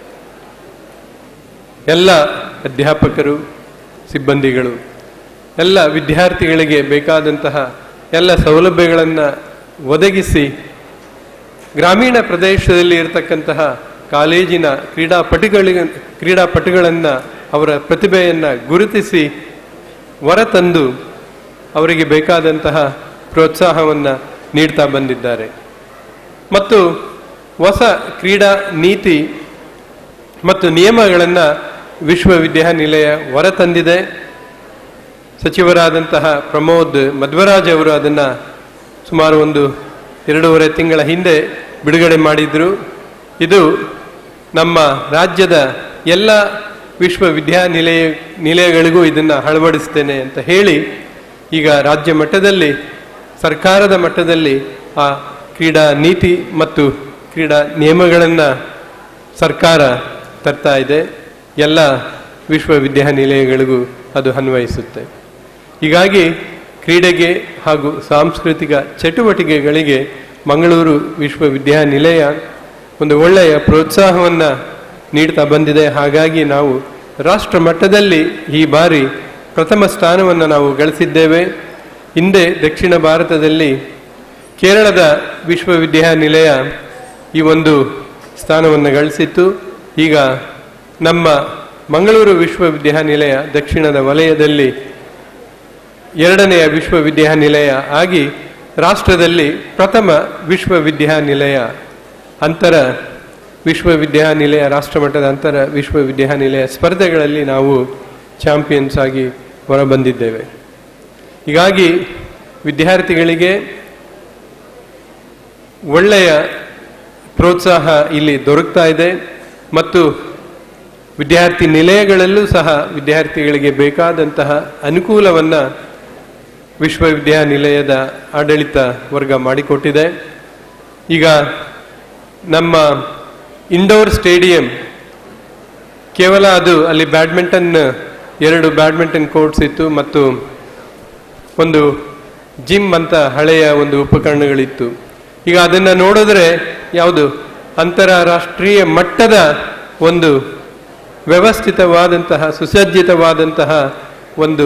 ಎಲ್ಲ ಅಧ್ಯಾಪಕರು ಸಿಬ್ಬಂದಿಗಳು ಎಲ್ಲ ವಿದ್ಯಾರ್ಥಿಗಳಿಗೆ ಬೇಕಾದಂತಹ ಎಲ್ಲ ಸೌಲಭ್ಯಗಳನ್ನು ಒದಗಿಸಿ ಗ್ರಾಮೀಣ ಪ್ರದೇಶದಲ್ಲಿ ಇರತಕ್ಕಂತಹ ಕಾಲೇಜಿನ ಕ್ರೀಡಾಪಟುಗಳಿಗೆ ಕ್ರೀಡಾಪಟುಗಳನ್ನು ಅವರ ಪ್ರತಿಭೆಯನ್ನು ಗುರುತಿಸಿ ಹೊರತಂದು ಅವರಿಗೆ ಬೇಕಾದಂತಹ ಪ್ರೋತ್ಸಾಹವನ್ನು ನೀಡ್ತಾ ಬಂದಿದ್ದಾರೆ ಮತ್ತು ಹೊಸ ಕ್ರೀಡಾ ನೀತಿ ಮತ್ತು ನಿಯಮಗಳನ್ನು ವಿಶ್ವವಿದ್ಯಾನಿಲಯ ಹೊರತಂದಿದೆ ಸಚಿವರಾದಂತಹ ಪ್ರಮೋದ್ ಮಧ್ವರಾಜ್ ಅವರು ಅದನ್ನು ಸುಮಾರು ಒಂದು ಎರಡೂವರೆ ತಿಂಗಳ ಹಿಂದೆ ಬಿಡುಗಡೆ ಮಾಡಿದ್ರು ಇದು ನಮ್ಮ ರಾಜ್ಯದ ಎಲ್ಲ ವಿಶ್ವವಿದ್ಯಾನಿಲಯ ನಿಲಯಗಳಿಗೂ ಇದನ್ನು ಅಳವಡಿಸ್ತೇನೆ ಅಂತ ಹೇಳಿ ಈಗ ರಾಜ್ಯ ಮಟ್ಟದಲ್ಲಿ ಸರ್ಕಾರದ ಮಟ್ಟದಲ್ಲಿ ಆ ಕ್ರೀಡಾ ನೀತಿ ಮತ್ತು ಕ್ರೀಡಾ ನಿಯಮಗಳನ್ನು ಸರ್ಕಾರ ತರ್ತಾ ಇದೆ ಎಲ್ಲ ವಿಶ್ವವಿದ್ಯಾನಿಲಯಗಳಿಗೂ ಅದು ಅನ್ವಯಿಸುತ್ತೆ ಹೀಗಾಗಿ ಕ್ರೀಡೆಗೆ ಹಾಗೂ ಸಾಂಸ್ಕೃತಿಕ ಚಟುವಟಿಕೆಗಳಿಗೆ ಮಂಗಳೂರು ವಿಶ್ವವಿದ್ಯಾನಿಲಯ ಒಂದು ಒಳ್ಳೆಯ ಪ್ರೋತ್ಸಾಹವನ್ನು ನೀಡ್ತಾ ಬಂದಿದೆ ಹಾಗಾಗಿ ನಾವು ರಾಷ್ಟ್ರ ಮಟ್ಟದಲ್ಲಿ ಈ ಬಾರಿ ಪ್ರಥಮ ಸ್ಥಾನವನ್ನು ನಾವು ಗಳಿಸಿದ್ದೇವೆ ಹಿಂದೆ ದಕ್ಷಿಣ ಭಾರತದಲ್ಲಿ ಕೇರಳದ ವಿಶ್ವವಿದ್ಯಾನಿಲಯ ಈ ಒಂದು ಸ್ಥಾನವನ್ನು ಗಳಿಸಿತ್ತು ಈಗ ನಮ್ಮ ಮಂಗಳೂರು ವಿಶ್ವವಿದ್ಯಾನಿಲಯ ದಕ್ಷಿಣದ ವಲಯದಲ್ಲಿ ಎರಡನೆಯ ವಿಶ್ವವಿದ್ಯಾನಿಲಯ ಆಗಿ ರಾಷ್ಟ್ರದಲ್ಲಿ ಪ್ರಥಮ ವಿಶ್ವವಿದ್ಯಾನಿಲಯ ಅಂತರ ವಿಶ್ವವಿದ್ಯಾನಿಲಯ ರಾಷ್ಟ್ರಮಟ್ಟದ ಅಂತರ ವಿಶ್ವವಿದ್ಯಾನಿಲಯ ಸ್ಪರ್ಧೆಗಳಲ್ಲಿ ನಾವು ಚಾಂಪಿಯನ್ಸ್ ಆಗಿ ಹೊರಬಂದಿದ್ದೇವೆ ಹೀಗಾಗಿ ವಿದ್ಯಾರ್ಥಿಗಳಿಗೆ ಒಳ್ಳೆಯ ಪ್ರೋತ್ಸಾಹ ಇಲ್ಲಿ ದೊರಕ್ತಾ ಇದೆ ಮತ್ತು ವಿದ್ಯಾರ್ಥಿ ನಿಲಯಗಳಲ್ಲೂ ಸಹ ವಿದ್ಯಾರ್ಥಿಗಳಿಗೆ ಬೇಕಾದಂತಹ ಅನುಕೂಲವನ್ನು ವಿಶ್ವವಿದ್ಯಾನಿಲಯದ ಆಡಳಿತ ವರ್ಗ ಮಾಡಿಕೊಟ್ಟಿದೆ ಈಗ ನಮ್ಮ ಇಂಡೋರ್ ಸ್ಟೇಡಿಯಂ ಕೇವಲ ಅದು ಅಲ್ಲಿ ಬ್ಯಾಡ್ಮಿಂಟನ್ ಎರಡು ಬ್ಯಾಡ್ಮಿಂಟನ್ ಕೋರ್ಟ್ಸ್ ಇತ್ತು ಮತ್ತು ಒಂದು ಜಿಮ್ ಅಂತ ಹಳೆಯ ಒಂದು ಉಪಕರಣಗಳಿತ್ತು ಈಗ ಅದನ್ನು ನೋಡಿದ್ರೆ ಯಾವುದು ಅಂತಾರಾಷ್ಟ್ರೀಯ ಮಟ್ಟದ ಒಂದು ವ್ಯವಸ್ಥಿತವಾದಂತಹ ಸುಸಜ್ಜಿತವಾದಂತಹ ಒಂದು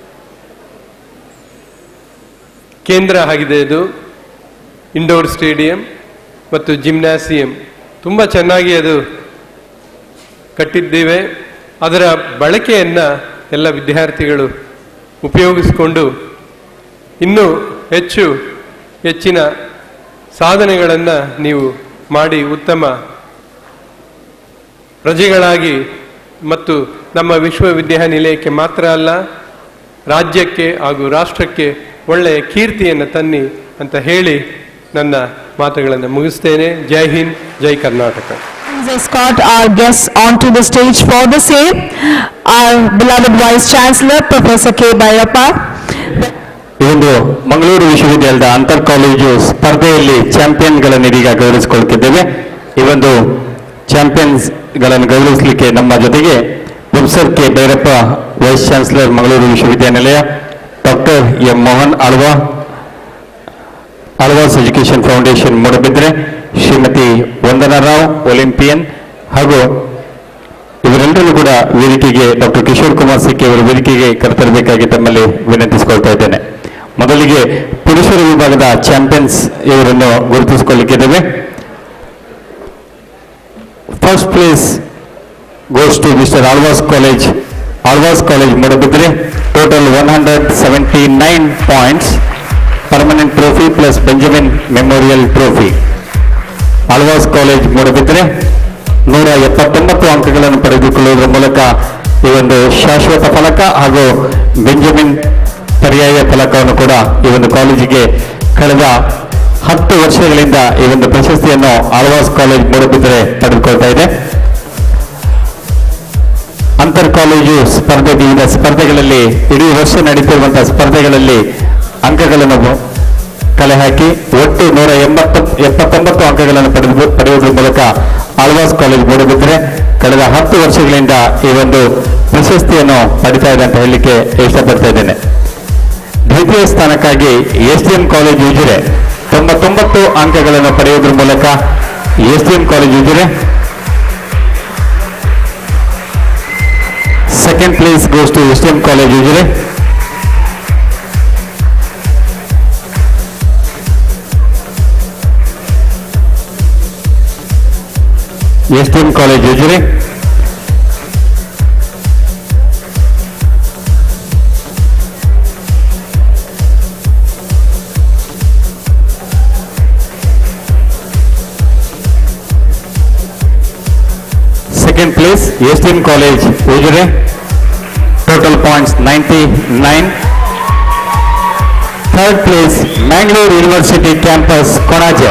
ಕೇಂದ್ರ ಆಗಿದೆ ಇದು ಇಂಡೋರ್ ಸ್ಟೇಡಿಯಂ ಮತ್ತು ಜಿಮ್ನಾಸಿಯಂ ತುಂಬ ಚೆನ್ನಾಗಿ ಅದು ಕಟ್ಟಿದ್ದೇವೆ ಅದರ ಬಳಕೆಯನ್ನು ಎಲ್ಲ ವಿದ್ಯಾರ್ಥಿಗಳು ಉಪಯೋಗಿಸಿಕೊಂಡು ಇನ್ನೂ ಹೆಚ್ಚು ಹೆಚ್ಚಿನ ಸಾಧನೆಗಳನ್ನು ನೀವು ಮಾಡಿ ಉತ್ತಮ ಪ್ರಜೆಗಳಾಗಿ ಮತ್ತು ನಮ್ಮ ವಿಶ್ವವಿದ್ಯಾನಿಲಯಕ್ಕೆ ಮಾತ್ರ ಅಲ್ಲ ರಾಜ್ಯಕ್ಕೆ ಹಾಗೂ ರಾಷ್ಟ್ರಕ್ಕೆ ಒಳ್ಳೆಯ ಕೀರ್ತಿಯನ್ನು ತನ್ನಿ ಅಂತ ಹೇಳಿ ನನ್ನ ಮಾತುಗಳನ್ನು ಮುಗಿಸ್ತೇನೆ ಜೈ ಹಿಂದ್ ಜೈ Karnataka Please escort our guests onto the stage for the same. Our beloved Vice Chancellor, Professor K. Bhairappa. ಈ ಒಂದು ಮಂಗಳೂರು ವಿಶ್ವವಿದ್ಯಾಲಯದ ಅಂತರ್ ಕಾಲೇಜು ಸ್ಪರ್ಧೆಯಲ್ಲಿ ಚಾಂಪಿಯನ್ಗಳನ್ನು ಇದೀಗ ಗೌರವಿಸಿಕೊಳ್ಳುತ್ತಿದ್ದೇವೆ ಈ ಒಂದು ಚಾಂಪಿಯನ್ಸ್ಗಳನ್ನು ಗೌರವಿಸಲಿಕ್ಕೆ ನಮ್ಮ ಜೊತೆಗೆ professor K Bhyrappa vice chancellor Mangaluru ವಿಶ್ವವಿದ್ಯಾನಿಲಯ doctor M Mohan Alva Alvas education foundation Moodbidri Shrimati Vandana Rao Olympian ಹಾಗೂ ಇವರೆಲ್ಲರೂ ಕೂಡ ವೇದಿಕೆಗೆ ಡಾಕ್ಟರ್ ಕಿಶೋರ್ ಕುಮಾರ್ ಸಿಕ್ಕಿ ಅವರು ವೇದಿಕೆಗೆ ಕರೆತರಬೇಕಾಗಿ ತಮ್ಮಲ್ಲಿ ವಿನಂತಿಸಿಕೊಳ್ತಾ ಇದ್ದೇನೆ ಮೊದಲಿಗೆ ಪುರುಷರ ವಿಭಾಗದ ಚಾಂಪಿಯನ್ಸ್ ಇವರನ್ನು ಗುರುತಿಸಿಕೊಳ್ಳಿಕ್ಕಿದ್ದೇವೆ first place goes to mister Alvas college Alvas college Moodbidri total one hundred seventy nine points permanent trophy plus Benjamin memorial trophy Alvas college Moodbidri ನೂರ ಎಪ್ಪತ್ತೊಂಬತ್ತು ಅಂಕಗಳನ್ನು ಪಡೆದುಕೊಳ್ಳುವುದರ ಮೂಲಕ ಈ ಒಂದು ಶಾಶ್ವತ ಫಲಕ ಹಾಗೂ ಬೆಂಜಮಿನ್ ಪರ್ಯಾಯ ಫಲಕವನ್ನು ಕೂಡ ಈ ಒಂದು ಕಾಲೇಜಿಗೆ ಕಳೆದ ಹತ್ತು ವರ್ಷಗಳಿಂದ ಈ ಒಂದು ಪ್ರಶಸ್ತಿಯನ್ನು ಆಳ್ವಾಸ್ ಕಾಲೇಜ್ ಮೂಡಬಿದ್ರೆ ಪಡೆದುಕೊಳ್ತಾ ಇದೆ ಅಂತರ್ ಕಾಲೇಜು ಸ್ಪರ್ಧೆ ವಿವಿಧ ಸ್ಪರ್ಧೆಗಳಲ್ಲಿ ಇಡೀ ವರ್ಷ ನಡೀತಿರುವಂತಹ ಸ್ಪರ್ಧೆಗಳಲ್ಲಿ ಅಂಕಗಳನ್ನು ಕಲೆ ಹಾಕಿ ಒಟ್ಟು ನೂರ ಎಂಬತ್ತು ಎಪ್ಪತ್ತೊಂಬತ್ತು ಅಂಕಗಳನ್ನು ಪಡೆದು ಪಡೆಯುವುದರ ಮೂಲಕ ಆಳ್ವಾಸ್ ಕಾಲೇಜ್ ಮೂಡಬಿದ್ರೆ ಕಳೆದ ಹತ್ತು ವರ್ಷಗಳಿಂದ ಈ ಒಂದು ಪ್ರಶಸ್ತಿಯನ್ನು ಪಡಿತಾ ಇದೆ ಅಂತ ಹೇಳಲಿಕ್ಕೆ ಇಷ್ಟಪಡ್ತಾ ಇದ್ದೇನೆ ದ್ವಿತೀಯ ಸ್ಥಾನಕ್ಕಾಗಿ S D M college Ujire ತೊಂಬತ್ತೊಂಬತ್ತು ಅಂಕಗಳನ್ನು ಪಡೆಯುವುದರ ಮೂಲಕ S D M college Ujire Second place goes to STM College Ujire. STM College Ujire. Second place STM College Ujire. Total points 99. Third place Mangalore University Campus Konaje.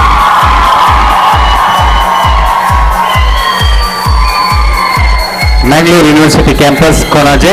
Mangalore University Campus Konaje.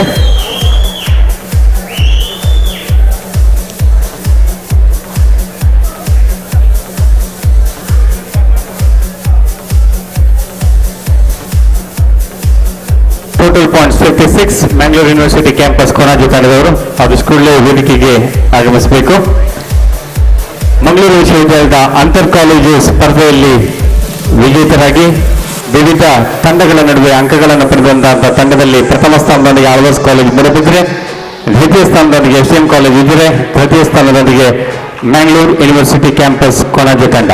Total points fifty six Mangalore university campus Konaje ತಂಡದವರು ಅದು ಕೂಡಲೇ ವೇದಿಕೆಗೆ ಆಗಮಿಸಬೇಕು ಮಂಗಳೂರು ವಿಶ್ವವಿದ್ಯಾಲಯದ ಅಂತರ್ college ಸ್ಪರ್ಧೆಯಲ್ಲಿ ವಿಜೇತರಾಗಿ ವಿವಿಧ ತಂಡಗಳ ನಡುವೆ ಅಂಕಗಳನ್ನು ಪಡೆದಂತಹ ತಂಡದಲ್ಲಿ ಪ್ರಥಮ ಸ್ಥಾನದೊಂದಿಗೆ ಆಳ್ವಾಸ್ ಕಾಲೇಜ್ ಮೂಡಬಿದ್ರೆ ದ್ವಿತೀಯ ಸ್ಥಾನದೊಂದಿಗೆ ಎಸ್ ಎಂ ಕಾಲೇಜ್ ಇದ್ದರೆ ತೃತೀಯ ಸ್ಥಾನದೊಂದಿಗೆ ಮ್ಯಾಂಗ್ಳೂರ್ ಯೂನಿವರ್ಸಿಟಿ ಕ್ಯಾಂಪಸ್ ಕೊನಾಜಿ ತಂಡ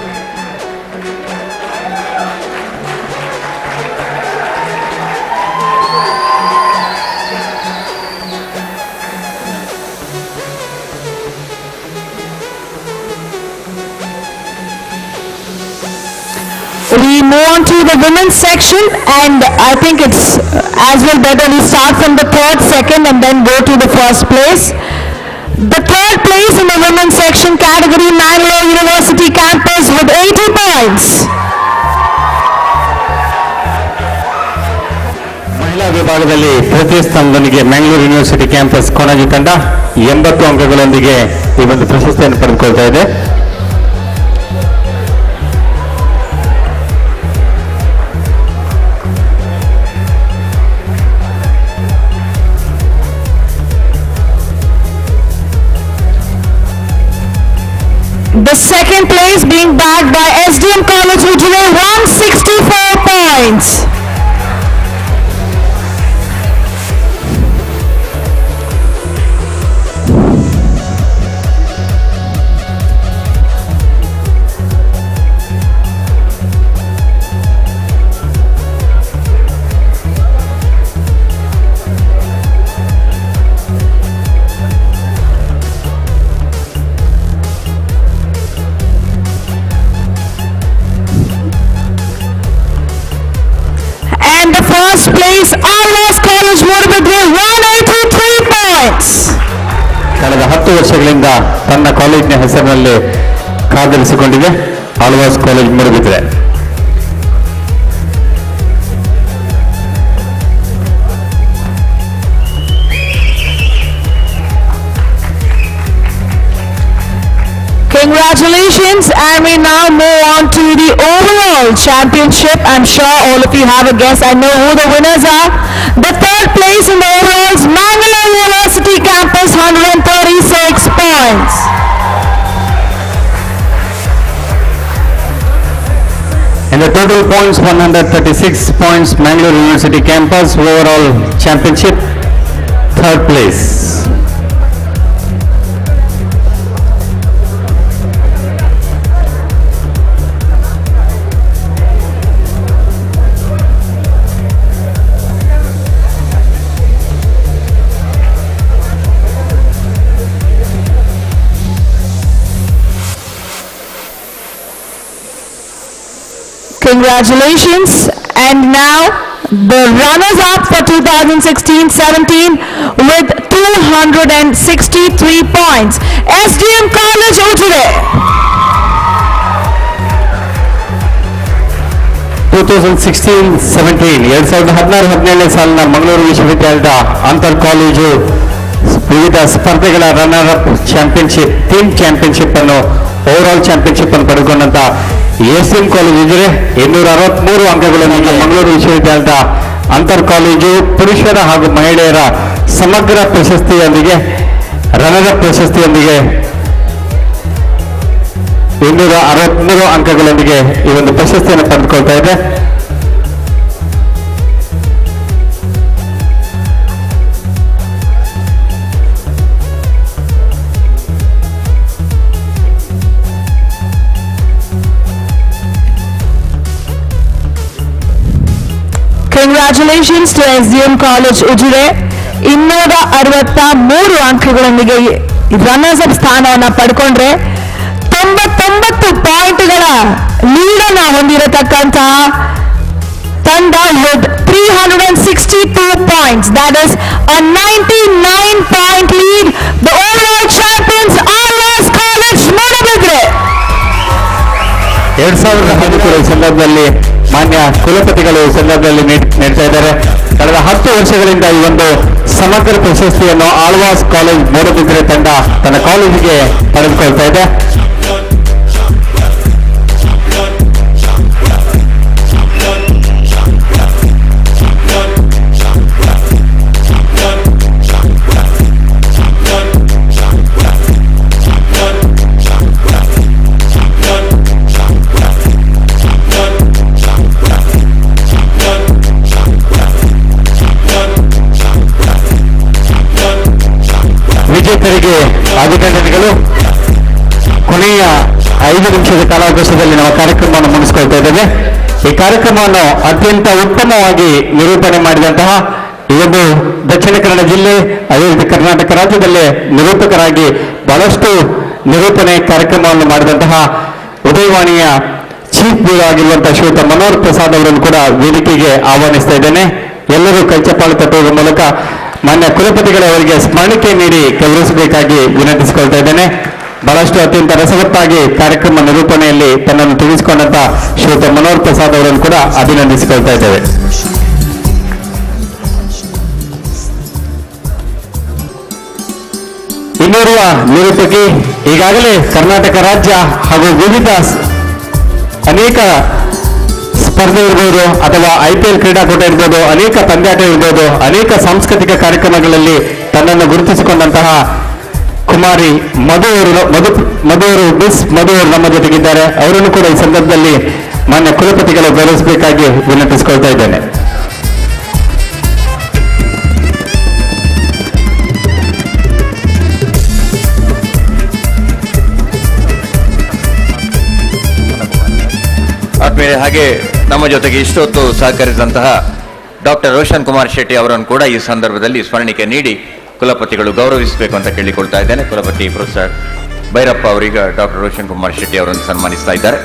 We move on to the women's section and I think it's uh, as well better we start from the third, second and then go to the first place. The third place in the women's section category Mangalore University campus with 80 points. ಮಹಿಳಾ ವಿಭಾಗದಲ್ಲಿ ತೃತೀಯ ಸ್ಥಾನದೊಂದಿಗೆ Mangalore university campus Konaje ತಂಡ ಎಂಬತ್ತು ಅಂಕಗಳೊಂದಿಗೆ ಈ ಒಂದು ಪ್ರಶಸ್ತಿಯನ್ನು ಪಡೆದುಕೊಳ್ತಾ ಇದೆ The second place being bagged by SDM College Ujjale 164 points. And the first place, Almas College Murabidri 183 points. ಕಳೆದ ಹತ್ತು ವರ್ಷಗಳಿಂದ ತನ್ನ ಕಾಲೇಜಿನ ಹೆಸರಿನಲ್ಲಿ ಕಾದರಿಸಿಕೊಂಡಿದೆ Alvas college Moodbidri Congratulations and we now move on to the overall championship. I'm sure all of you have a guess. I know who the winners are. The third place in the overalls, Mangalore University campus, 136 points. In the total points, 136 points, Mangalore University campus overall championship, third place. Congratulations. And now, the runners-up for 2016-17 with 263 points. SDM College Ujure. Two thousand sixteen seventeen ಎರಡ್ ಸಾವಿರದ ಹದಿನಾರು ಹದಿನೇಳನೇ ಸಾಲಿನ ಮಂಗಳೂರು ವಿಶ್ವವಿದ್ಯಾಲಯದ ಅಂತರ್ college ವಿವಿಧ ಸ್ಪರ್ಧೆಗಳ runner up championship team championship ಅನ್ನು ಓವರ್ ಆಲ್ ಚಾಂಪಿಯನ್ಶಿಪ್ ಅನ್ನು ಪಡೆದುಕೊಂಡಂತ ಎಸ್ ಎಂ ಕಾಲೇಜ್ ಇದ್ರೆ ಇನ್ನೂರ ಅರವತ್ಮೂರು ಅಂಕಗಳೊಂದಿಗೆ ಮಂಗಳೂರು ವಿಶ್ವವಿದ್ಯಾಲಯದ ಅಂತರ್ ಕಾಲೇಜು ಪುರುಷರ ಹಾಗೂ ಮಹಿಳೆಯರ ಸಮಗ್ರ ಪ್ರಶಸ್ತಿಯೊಂದಿಗೆ ರನ್ನರ್ ಅಪ್ ಪ್ರಶಸ್ತಿಯೊಂದಿಗೆ ಇನ್ನೂರ ಅರವತ್ಮೂರು ಅಂಕಗಳೊಂದಿಗೆ ಈ ಒಂದು ಪ್ರಶಸ್ತಿಯನ್ನು ಪಡೆದುಕೊಳ್ತಾ ಇದೆ Congratulations to SDM College Ujure. ಇನ್ನೂರ ಅರವತ್ತ ಮೂರು ಅಂಕಗಳೊಂದಿಗೆ ರನ್ನರ್ಸ್ ಅಪ್ ಸ್ಥಾನವನ್ನು ಪಡ್ಕೊಂಡ್ರೆ ತೊಂಬತ್ತೊಂಬತ್ತು ಪಾಯಿಂಟ್ಗಳ ಲೀಡನ್ನು ಹೊಂದಿರತಕ್ಕಂತಹ ತಂಡ with 362 points. That is a 99 point lead. The overall champions RS College Modabiದ್ರೆ. ಎರಡ್ ಸಾವಿರದ ಹದಿಮೂರು ಈ ಸಂದರ್ಭದಲ್ಲಿ ಮಾನ್ಯ ಕುಲಪತಿಗಳು ಈ ಸಂದರ್ಭದಲ್ಲಿ ನೀಡ್- ನೀಡ್ತಾ ಇದ್ದಾರೆ ಕಳೆದ ಹತ್ತು ವರ್ಷಗಳಿಂದ ಈ ಒಂದು ಸಮಗ್ರ ಪ್ರಶಸ್ತಿಯನ್ನು ಆಳ್ವಾಸ್ ಕಾಲೇಜ್ ಮೂಡಬಿದ್ರೆ ತಂಡ ತನ್ನ ಕಾಲೇಜಿಗೆ ಪಡೆದುಕೊಳ್ತಾ ಇದೆ ವಿಜೇತರಿಗೆ ಅಭಿನಂದನೆಗಳು ಕೊನೆಯ ಐದು ನಿಮಿಷದ ಕಾಲಾವಕಾಶದಲ್ಲಿ ನಾವು ಕಾರ್ಯಕ್ರಮವನ್ನು ಮುಗಿಸ್ಕೊಳ್ತಾ ಇದ್ದೇವೆ ಈ ಕಾರ್ಯಕ್ರಮವನ್ನು ಅತ್ಯಂತ ಉತ್ತಮವಾಗಿ ನಿರೂಪಣೆ ಮಾಡಿದಂತಹ ಈ ಒಂದು ದಕ್ಷಿಣ ಕನ್ನಡ ಜಿಲ್ಲೆ ಅದೇ ರೀತಿ ಕರ್ನಾಟಕ ರಾಜ್ಯದಲ್ಲೇ ನಿರೂಪಕರಾಗಿ ಬಹಳಷ್ಟು ನಿರೂಪಣೆ ಕಾರ್ಯಕ್ರಮವನ್ನು ಮಾಡಿದಂತಹ ಉದಯವಾಣಿಯ ಚೀಫ್ ಬ್ಯೂರೋ ಆಗಿರುವಂತಹ ಶ್ರೀಯುತ ಮನೋಹರ್ ಪ್ರಸಾದ್ ಅವರನ್ನು ಕೂಡ ವೇದಿಕೆಗೆ ಆಹ್ವಾನಿಸ್ತಾ ಇದ್ದೇನೆ ಎಲ್ಲರೂ ಕೈಚಪ್ಪಾಳು ತಟ್ಟುವ ಮೂಲಕ ಮಾನ್ಯ ಕುಲಪತಿಗಳವರಿಗೆ ಸ್ಮರಣಿಕೆ ನೀಡಿ ಗೌರವಿಸಬೇಕಾಗಿ ವಿನಂತಿಸಿಕೊಳ್ತಾ ಇದ್ದೇನೆ ಬಹಳಷ್ಟು ಅತ್ಯಂತ ರಸವತ್ತಾಗಿ ಕಾರ್ಯಕ್ರಮ ನಿರೂಪಣೆಯಲ್ಲಿ ತನ್ನನ್ನು ತಿಳಿಸಿಕೊಂಡಂತ ಶ್ರೀಯುತ ಮನೋಹರ್ ಪ್ರಸಾದ್ ಅವರನ್ನು ಕೂಡ ಅಭಿನಂದಿಸಿಕೊಳ್ತಾ ಇದ್ದೇವೆ ಇನ್ನೋರ್ವ ನಿರೂಪಕಿ ಈಗಾಗಲೇ ಕರ್ನಾಟಕ ರಾಜ್ಯ ಹಾಗೂ ವಿವಿಧ ಸ್- ಅನೇಕ ಸ್ಪರ್ಧೆ ಇರ್ಬೋದು ಅಥವಾ ಐ ಪಿ ಎಲ್ ಕ್ರೀಡಾಕೂಟ ಇರ್ಬೋದು ಅನೇಕ ಪಂದ್ಯಾಟ ಇರ್ಬೋದು ಅನೇಕ ಸಾಂಸ್ಕೃತಿಕ ಕಾರ್ಯಕ್ರಮಗಳಲ್ಲಿ ತನ್ನನ್ನು ಗುರುತಿಸಿಕೊಂಡಂತಹ ಕುಮಾರಿ ಮಧು ಅವರು ಮಧು ಮಧು ಅವರು ಮಿಸ್ ಮಧು ಅವರು ನಮ್ಮ ಜೊತೆಗಿದ್ದಾರೆ ಅವರನ್ನು ಕೂಡ ಈ ಸಂದರ್ಭದಲ್ಲಿ ಮಾನ್ಯ ಕುಲಪತಿಗಳು ಗೌರವಿಸಬೇಕಾಗಿ ವಿನಂತಿಸಿಕೊಳ್ತಾ ಇದ್ದೇನೆ ಆದ್ಮೇಲೆ ಹಾಗೆ ನಮ್ಮ ಜೊತೆಗೆ ಇಷ್ಟೊತ್ತು ಸಹಕರಿಸಿದಂತಹ ಡಾಕ್ಟರ್ ರೋಷನ್ ಕುಮಾರ್ ಶೆಟ್ಟಿ ಅವರನ್ನು ಕೂಡ ಈ ಸಂದರ್ಭದಲ್ಲಿ ಸ್ಮರಣಿಕೆ ನೀಡಿ ಕುಲಪತಿಗಳು ಗೌರವಿಸಬೇಕು ಅಂತ ಕೇಳಿಕೊಳ್ತಾ ಇದ್ದೇನೆ ಕುಲಪತಿ ಪ್ರೊಫೆಸರ್ ಭೈರಪ್ಪ ಅವರೀಗ ಡಾಕ್ಟರ್ ರೋಷನ್ ಕುಮಾರ್ ಶೆಟ್ಟಿ ಅವರನ್ನು ಸನ್ಮಾನಿಸ್ತಾ ಇದ್ದಾರೆ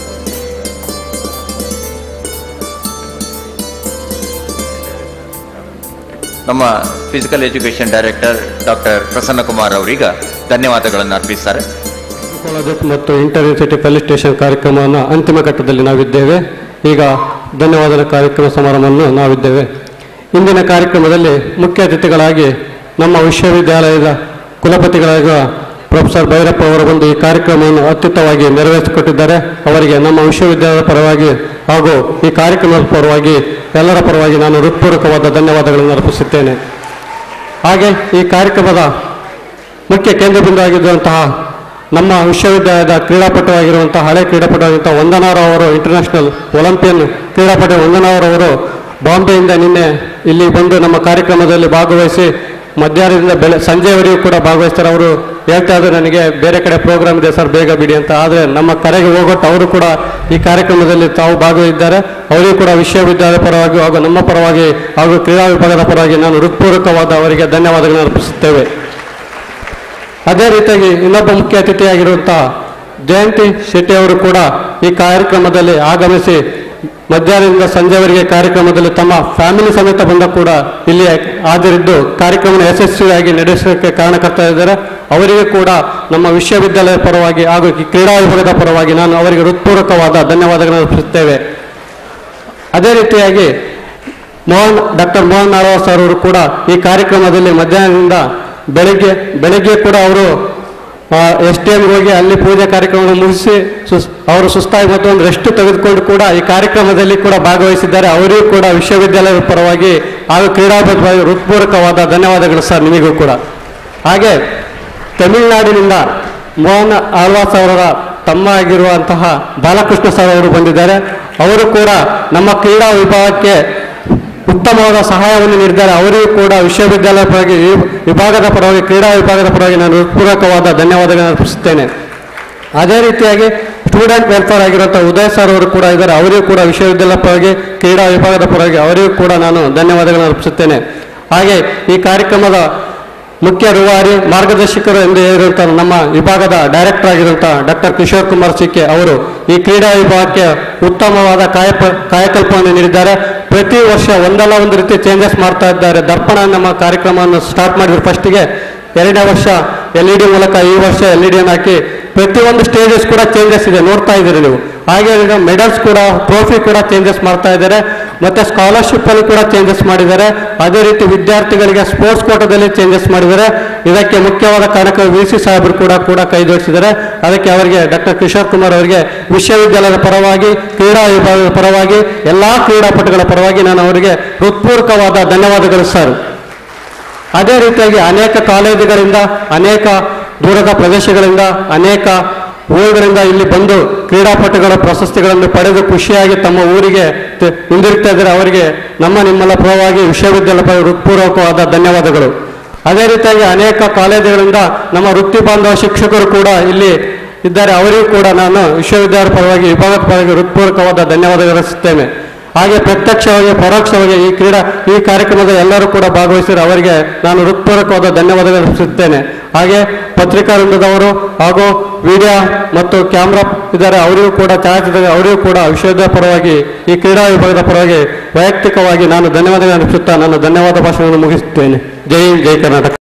ನಮ್ಮ physical education director doctor Prasanna Kumar ಅವರೀಗ ಧನ್ಯವಾದಗಳನ್ನು ಅರ್ಪಿಸ್ತಾರೆ ಕಾಲೇಜು ಮತ್ತು ಇಂಟರ್ಯೂನಿವರ್ಸಿಟಿ ಪೊಲೀಸ್ ಸ್ಟೇಷನ್ ಕಾರ್ಯಕ್ರಮವನ್ನು ಅಂತಿಮ ಘಟ್ಟದಲ್ಲಿ ನಾವಿದ್ದೇವೆ ಈಗ ಧನ್ಯವಾದ ಕಾರ್ಯಕ್ರಮ ಸಮಾರಂಭವನ್ನು ನಾವಿದ್ದೇವೆ ಇಂದಿನ ಕಾರ್ಯಕ್ರಮದಲ್ಲಿ ಮುಖ್ಯ ಅತಿಥಿಗಳಾಗಿ ನಮ್ಮ ವಿಶ್ವವಿದ್ಯಾಲಯದ ಕುಲಪತಿಗಳಾದ ಪ್ರೊಫೆಸರ್ ಭೈರಪ್ಪ ಅವರು ಬಂದು ಈ ಕಾರ್ಯಕ್ರಮವನ್ನು ಅತ್ಯುತ್ತಮವಾಗಿ ನೆರವೇರಿಸಿಕೊಟ್ಟಿದ್ದಾರೆ ಅವರಿಗೆ ನಮ್ಮ ವಿಶ್ವವಿದ್ಯಾಲಯದ ಪರವಾಗಿ ಹಾಗೂ ಈ ಕಾರ್ಯಕ್ರಮದ ಪರವಾಗಿ ಎಲ್ಲರ ಪರವಾಗಿ ನಾನು ಹೃತ್ಪೂರ್ವಕವಾದ ಧನ್ಯವಾದಗಳನ್ನು ಅರ್ಪಿಸುತ್ತೇನೆ ಹಾಗೆ ಈ ಕಾರ್ಯಕ್ರಮದ ಮುಖ್ಯ ಕೇಂದ್ರ ಬಿಂದು ಆಗಿದ್ದಂತಹ ನಮ್ಮ ವಿಶ್ವವಿದ್ಯಾಲಯದ ಕ್ರೀಡಾಪಟುವಾಗಿರುವಂತಹ ಹಳೆ ಕ್ರೀಡಾಪಟುವಾಗಿರುವಂತಹ ವಂದನಾರಾವ್ ಅವರು ಇಂಟರ್ನ್ಯಾಷನಲ್ ಒಲಿಂಪಿಯನ್ ಕ್ರೀಡಾಪಟು ವಂದನಾರಾವ್ ಅವರು ಬಾಂಬೆಯಿಂದ ನಿನ್ನೆ ಇಲ್ಲಿ ಬಂದು ನಮ್ಮ ಕಾರ್ಯಕ್ರಮದಲ್ಲಿ ಭಾಗವಹಿಸಿ ಮಧ್ಯಾಹ್ನದಿಂದ ಬೆಳೆ ಸಂಜೆವರೆಗೂ ಕೂಡ ಭಾಗವಹಿಸ್ತಾರೆ ಅವರು ಹೇಳ್ತಾ ಇದ್ದಾರೆ ನನಗೆ ಬೇರೆ ಕಡೆ ಪ್ರೋಗ್ರಾಮ್ ಇದೆ ಸರ್ ಬೇಗ ಬಿಡಿ ಅಂತ ಆದರೆ ನಮ್ಮ ಕರೆಗೆ ಹೋಗೊಟ್ಟು ಅವರು ಕೂಡ ಈ ಕಾರ್ಯಕ್ರಮದಲ್ಲಿ ತಾವು ಭಾಗವಹಿಸಿದ್ದಾರೆ ಅವರಿಗೂ ಕೂಡ ವಿಶ್ವವಿದ್ಯಾಲಯ ಪರವಾಗಿ ಹಾಗೂ ನಮ್ಮ ಪರವಾಗಿ ಹಾಗೂ ಕ್ರೀಡಾ ವಿಭಾಗದ ಪರವಾಗಿ ನಾನು ಹೃತ್ಪೂರ್ವಕವಾದ ಅವರಿಗೆ ಧನ್ಯವಾದಗಳನ್ನು ಅರ್ಪಿಸುತ್ತೇವೆ ಅದೇ ರೀತಿಯಾಗಿ ಇನ್ನೊಬ್ಬ ಮುಖ್ಯ ಅತಿಥಿಯಾಗಿರುವಂತಹ ಜಯಂತಿ ಶೆಟ್ಟಿ ಅವರು ಕೂಡ ಈ ಕಾರ್ಯಕ್ರಮದಲ್ಲಿ ಆಗಮಿಸಿ ಮಧ್ಯಾಹ್ನದಿಂದ ಸಂಜೆವರೆಗೆ ಕಾರ್ಯಕ್ರಮದಲ್ಲಿ ತಮ್ಮ ಫ್ಯಾಮಿಲಿ ಸಮೇತ ಬಂದ ಕೂಡ ಇಲ್ಲಿ ಹಾಜರಿದ್ದು ಕಾರ್ಯಕ್ರಮ ಯಶಸ್ವಿಯಾಗಿ ನಡೆಸೋಕ್ಕೆ ಕಾರಣಕರ್ತ ಇದ್ದಾರೆ ಅವರಿಗೆ ಕೂಡ ನಮ್ಮ ವಿಶ್ವವಿದ್ಯಾಲಯದ ಪರವಾಗಿ ಹಾಗೂ ಈ ಕ್ರೀಡಾ ವಿಭಾಗದ ಪರವಾಗಿ ನಾನು ಅವರಿಗೆ ಹೃತ್ಪೂರ್ವಕವಾದ ಧನ್ಯವಾದಗಳನ್ನು ಅರ್ಪಿಸುತ್ತೇವೆ ಅದೇ ರೀತಿಯಾಗಿ ಮೋಹನ್ ಡಾಕ್ಟರ್ ಮೋಹನ್ ಆಳ್ವ ಸರ್ ಅವರು ಕೂಡ ಈ ಕಾರ್ಯಕ್ರಮದಲ್ಲಿ ಮಧ್ಯಾಹ್ನದಿಂದ ಬೆಳಗ್ಗೆ ಬೆಳಗ್ಗೆ ಕೂಡ ಅವರು ಎಸ್ ಟಿ ಎಮ್ಗೆ ಹೋಗಿ ಅಲ್ಲಿ ಪೂಜೆ ಕಾರ್ಯಕ್ರಮವನ್ನು ಮುಗಿಸಿ ಸುಸ್ ಅವರು ಸುಸ್ತಾಗಿ ಮತ್ತು ಒಂದು ರೆಸ್ಟ್ ತೆಗೆದುಕೊಂಡು ಕೂಡ ಈ ಕಾರ್ಯಕ್ರಮದಲ್ಲಿ ಕೂಡ ಭಾಗವಹಿಸಿದ್ದಾರೆ ಅವರಿಗೂ ಕೂಡ ವಿಶ್ವವಿದ್ಯಾಲಯದ ಪರವಾಗಿ ಹಾಗೂ ಕ್ರೀಡಾಪರವಾಗಿ ಹೃತ್ಪೂರ್ವಕವಾದ ಧನ್ಯವಾದಗಳು ಸರ್ ನಿಮಗೂ ಕೂಡ ಹಾಗೆ ತಮಿಳುನಾಡಿನಿಂದ ಮೋಹನ್ ಆಳ್ವಾಸ್ ಅವರ ತಮ್ಮ ಆಗಿರುವಂತಹ ಬಾಲಕೃಷ್ಣ ಸರ್ ಅವರು ಬಂದಿದ್ದಾರೆ ಅವರು ಕೂಡ ನಮ್ಮ ಕ್ರೀಡಾ ವಿಭಾಗಕ್ಕೆ ಉತ್ತಮವಾದ ಸಹಾಯವನ್ನು ನೀಡಿದ್ದಾರೆ ಅವರಿಗೂ ಕೂಡ ವಿಶ್ವವಿದ್ಯಾಲಯ ಪರವಾಗಿ ಈ ವಿಭಾಗದ ಪರವಾಗಿ ಕ್ರೀಡಾ ವಿಭಾಗದ ಪರವಾಗಿ ನಾನು ಹೃತ್ಪೂರ್ವಕವಾದ ಧನ್ಯವಾದಗಳನ್ನು ಅರ್ಪಿಸುತ್ತೇನೆ ಅದೇ ರೀತಿಯಾಗಿ ಸ್ಟೂಡೆಂಟ್ ವೆಲ್ಫೇರ್ ಆಗಿರುವಂಥ ಉದಯ್ ಸರ್ ಅವರು ಕೂಡ ಇದ್ದಾರೆ ಅವರಿಗೂ ಕೂಡ ವಿಶ್ವವಿದ್ಯಾಲಯ ಪರವಾಗಿ ಕ್ರೀಡಾ ವಿಭಾಗದ ಪರವಾಗಿ ಅವರಿಗೂ ಕೂಡ ನಾನು ಧನ್ಯವಾದಗಳನ್ನು ಅರ್ಪಿಸುತ್ತೇನೆ ಹಾಗೆ ಈ ಕಾರ್ಯಕ್ರಮದ ಮುಖ್ಯ ರೂವಾರಿ ಮಾರ್ಗದರ್ಶಕರು ಎಂದು ಹೇಳಿರುವಂಥ ನಮ್ಮ ವಿಭಾಗದ ಡೈರೆಕ್ಟರ್ ಆಗಿರುವಂಥ ಡಾಕ್ಟರ್ ಕಿಶೋರ್ ಕುಮಾರ್ ಸಿಕ್ಕೆ ಅವರು ಈ ಕ್ರೀಡಾ ವಿಭಾಗಕ್ಕೆ ಉತ್ತಮವಾದ ಕಾಯಪ ಕಾಯಕಲ್ಪವನ್ನು ನೀಡಿದ್ದಾರೆ ಪ್ರತಿ ವರ್ಷ ಒಂದಲ್ಲ ಒಂದು ರೀತಿ ಚೇಂಜಸ್ ಮಾಡ್ತಾ ಇದ್ದಾರೆ ದರ್ಪಣ ನಮ್ಮ ಕಾರ್ಯಕ್ರಮವನ್ನು ಸ್ಟಾರ್ಟ್ ಮಾಡಿದ್ರು ಫಸ್ಟಿಗೆ ಎರಡನೇ ವರ್ಷ ಎಲ್ ಇ ಡಿ ಮೂಲಕ ಈ ವರ್ಷ ಎಲ್ ಇ ಡಿಯನ್ನು ಹಾಕಿ ಪ್ರತಿಯೊಂದು ಸ್ಟೇಜಸ್ ಕೂಡ ಚೇಂಜಸ್ ಇದೆ ನೋಡ್ತಾ ಇದ್ದೀರಿ ನೀವು ಹಾಗೆ ಈಗ ಮೆಡಲ್ಸ್ ಕೂಡ ಟ್ರೋಫಿ ಕೂಡ ಚೇಂಜಸ್ ಮಾಡ್ತಾ ಇದ್ದಾರೆ ಮತ್ತೆ ಸ್ಕಾಲರ್ಶಿಪ್ ಅಲ್ಲಿ ಕೂಡ ಚೇಂಜಸ್ ಮಾಡಿದ್ದಾರೆ ಅದೇ ರೀತಿ ವಿದ್ಯಾರ್ಥಿಗಳಿಗೆ ಸ್ಪೋರ್ಟ್ಸ್ ಕೋಟದಲ್ಲಿ ಚೇಂಜಸ್ ಮಾಡಿದ್ದಾರೆ ಇದಕ್ಕೆ ಮುಖ್ಯವಾದ ಕಾರಣಕ್ಕೆ ವಿ ಸಿ ಸಾಹೇಬರು ಕೂಡ ಕೂಡ ಕೈ ಜೋಡಿಸಿದ್ದಾರೆ ಅದಕ್ಕೆ ಅವರಿಗೆ ಡಾಕ್ಟರ್ ಕಿಶೋರ್ ಕುಮಾರ್ ಅವರಿಗೆ ವಿಶ್ವವಿದ್ಯಾಲಯದ ಪರವಾಗಿ ಕ್ರೀಡಾ ವಿಭಾಗದ ಪರವಾಗಿ ಎಲ್ಲಾ ಕ್ರೀಡಾಪಟುಗಳ ಪರವಾಗಿ ನಾನು ಅವರಿಗೆ ಹೃತ್ಪೂರ್ವಕವಾದ ಧನ್ಯವಾದಗಳು ಸರ್ ಅದೇ ರೀತಿಯಾಗಿ ಅನೇಕ ಕಾಲೇಜುಗಳಿಂದ ಅನೇಕ ದೂರದ ಪ್ರದೇಶಗಳಿಂದ ಅನೇಕ ಊರುಗಳಿಂದ ಇಲ್ಲಿ ಬಂದು ಕ್ರೀಡಾಪಟುಗಳ ಪ್ರಶಸ್ತಿಗಳನ್ನು ಪಡೆದು ಖುಷಿಯಾಗಿ ತಮ್ಮ ಊರಿಗೆ ತ- ಹಿಂದಿರುಗ್ತಾ ಇದ್ದಾರೆ ಅವರಿಗೆ ನಮ್ಮ ನಿಮ್ಮೆಲ್ಲ ಪರವಾಗಿ ವಿಶ್ವವಿದ್ಯಾಲಯ ಪರ ಹೃತ್ಪೂರ್ವಕವಾದ ಧನ್ಯವಾದಗಳು ಅದೇ ರೀತಿಯಾಗಿ ಅನೇಕ ಕಾಲೇಜುಗಳಿಂದ ನಮ್ಮ ವೃತ್ತಿ ಬಾಂಧವ ಶಿಕ್ಷಕರು ಕೂಡ ಇಲ್ಲಿ ಇದ್ದಾರೆ ಅವರಿಗೂ ಕೂಡ ನಾನು ವಿಶ್ವವಿದ್ಯಾಲಯ ಪರವಾಗಿ ವಿಭಾಗದ ಪರವಾಗಿ ಹೃತ್ಪೂರ್ವಕವಾದ ಧನ್ಯವಾದಗಳು ಅರ್ಪಿಸುತ್ತೇನೆ ಹಾಗೆ ಪ್ರತ್ಯಕ್ಷವಾಗಿ ಪರೋಕ್ಷವಾಗಿ ಈ ಕ್ರೀಡಾ ಈ ಕಾರ್ಯಕ್ರಮದ ಎಲ್ಲರೂ ಕೂಡ ಭಾಗವಹಿಸಿದರೆ ಅವರಿಗೆ ನಾನು ಹೃತ್ಪೂರ್ವಕವಾದ ಧನ್ಯವಾದಗಳು ಅರ್ಪಿಸುತ್ತೇನೆ ಹಾಗೆ ಪತ್ರಿಕಾ ವೃಂದದವರು ಹಾಗೂ ವಿಡಿಯೋ ಮತ್ತು ಕ್ಯಾಮ್ರಾ ಇದ್ದಾರೆ ಅವರಿಗೂ ಕೂಡ ಛಾಯಾಚಿತ್ರ ಅವರಿಗೂ ಕೂಡ ವಿಶ್ವವಿದ್ಯಾಲಯ ಪರವಾಗಿ ಈ ಕ್ರೀಡಾ ವಿಭಾಗದ ಪರವಾಗಿ ವೈಯಕ್ತಿಕವಾಗಿ ನಾನು ಧನ್ಯವಾದಗಳನ್ನು ಅರ್ಪಿಸುತ್ತಾ ನಾನು ಧನ್ಯವಾದ ಭಾಷಣವನ್ನು ಮುಗಿಸುತ್ತೇನೆ ಜೈ ಹಿಂದ್, ಜೈ ಕರ್ನಾಟಕ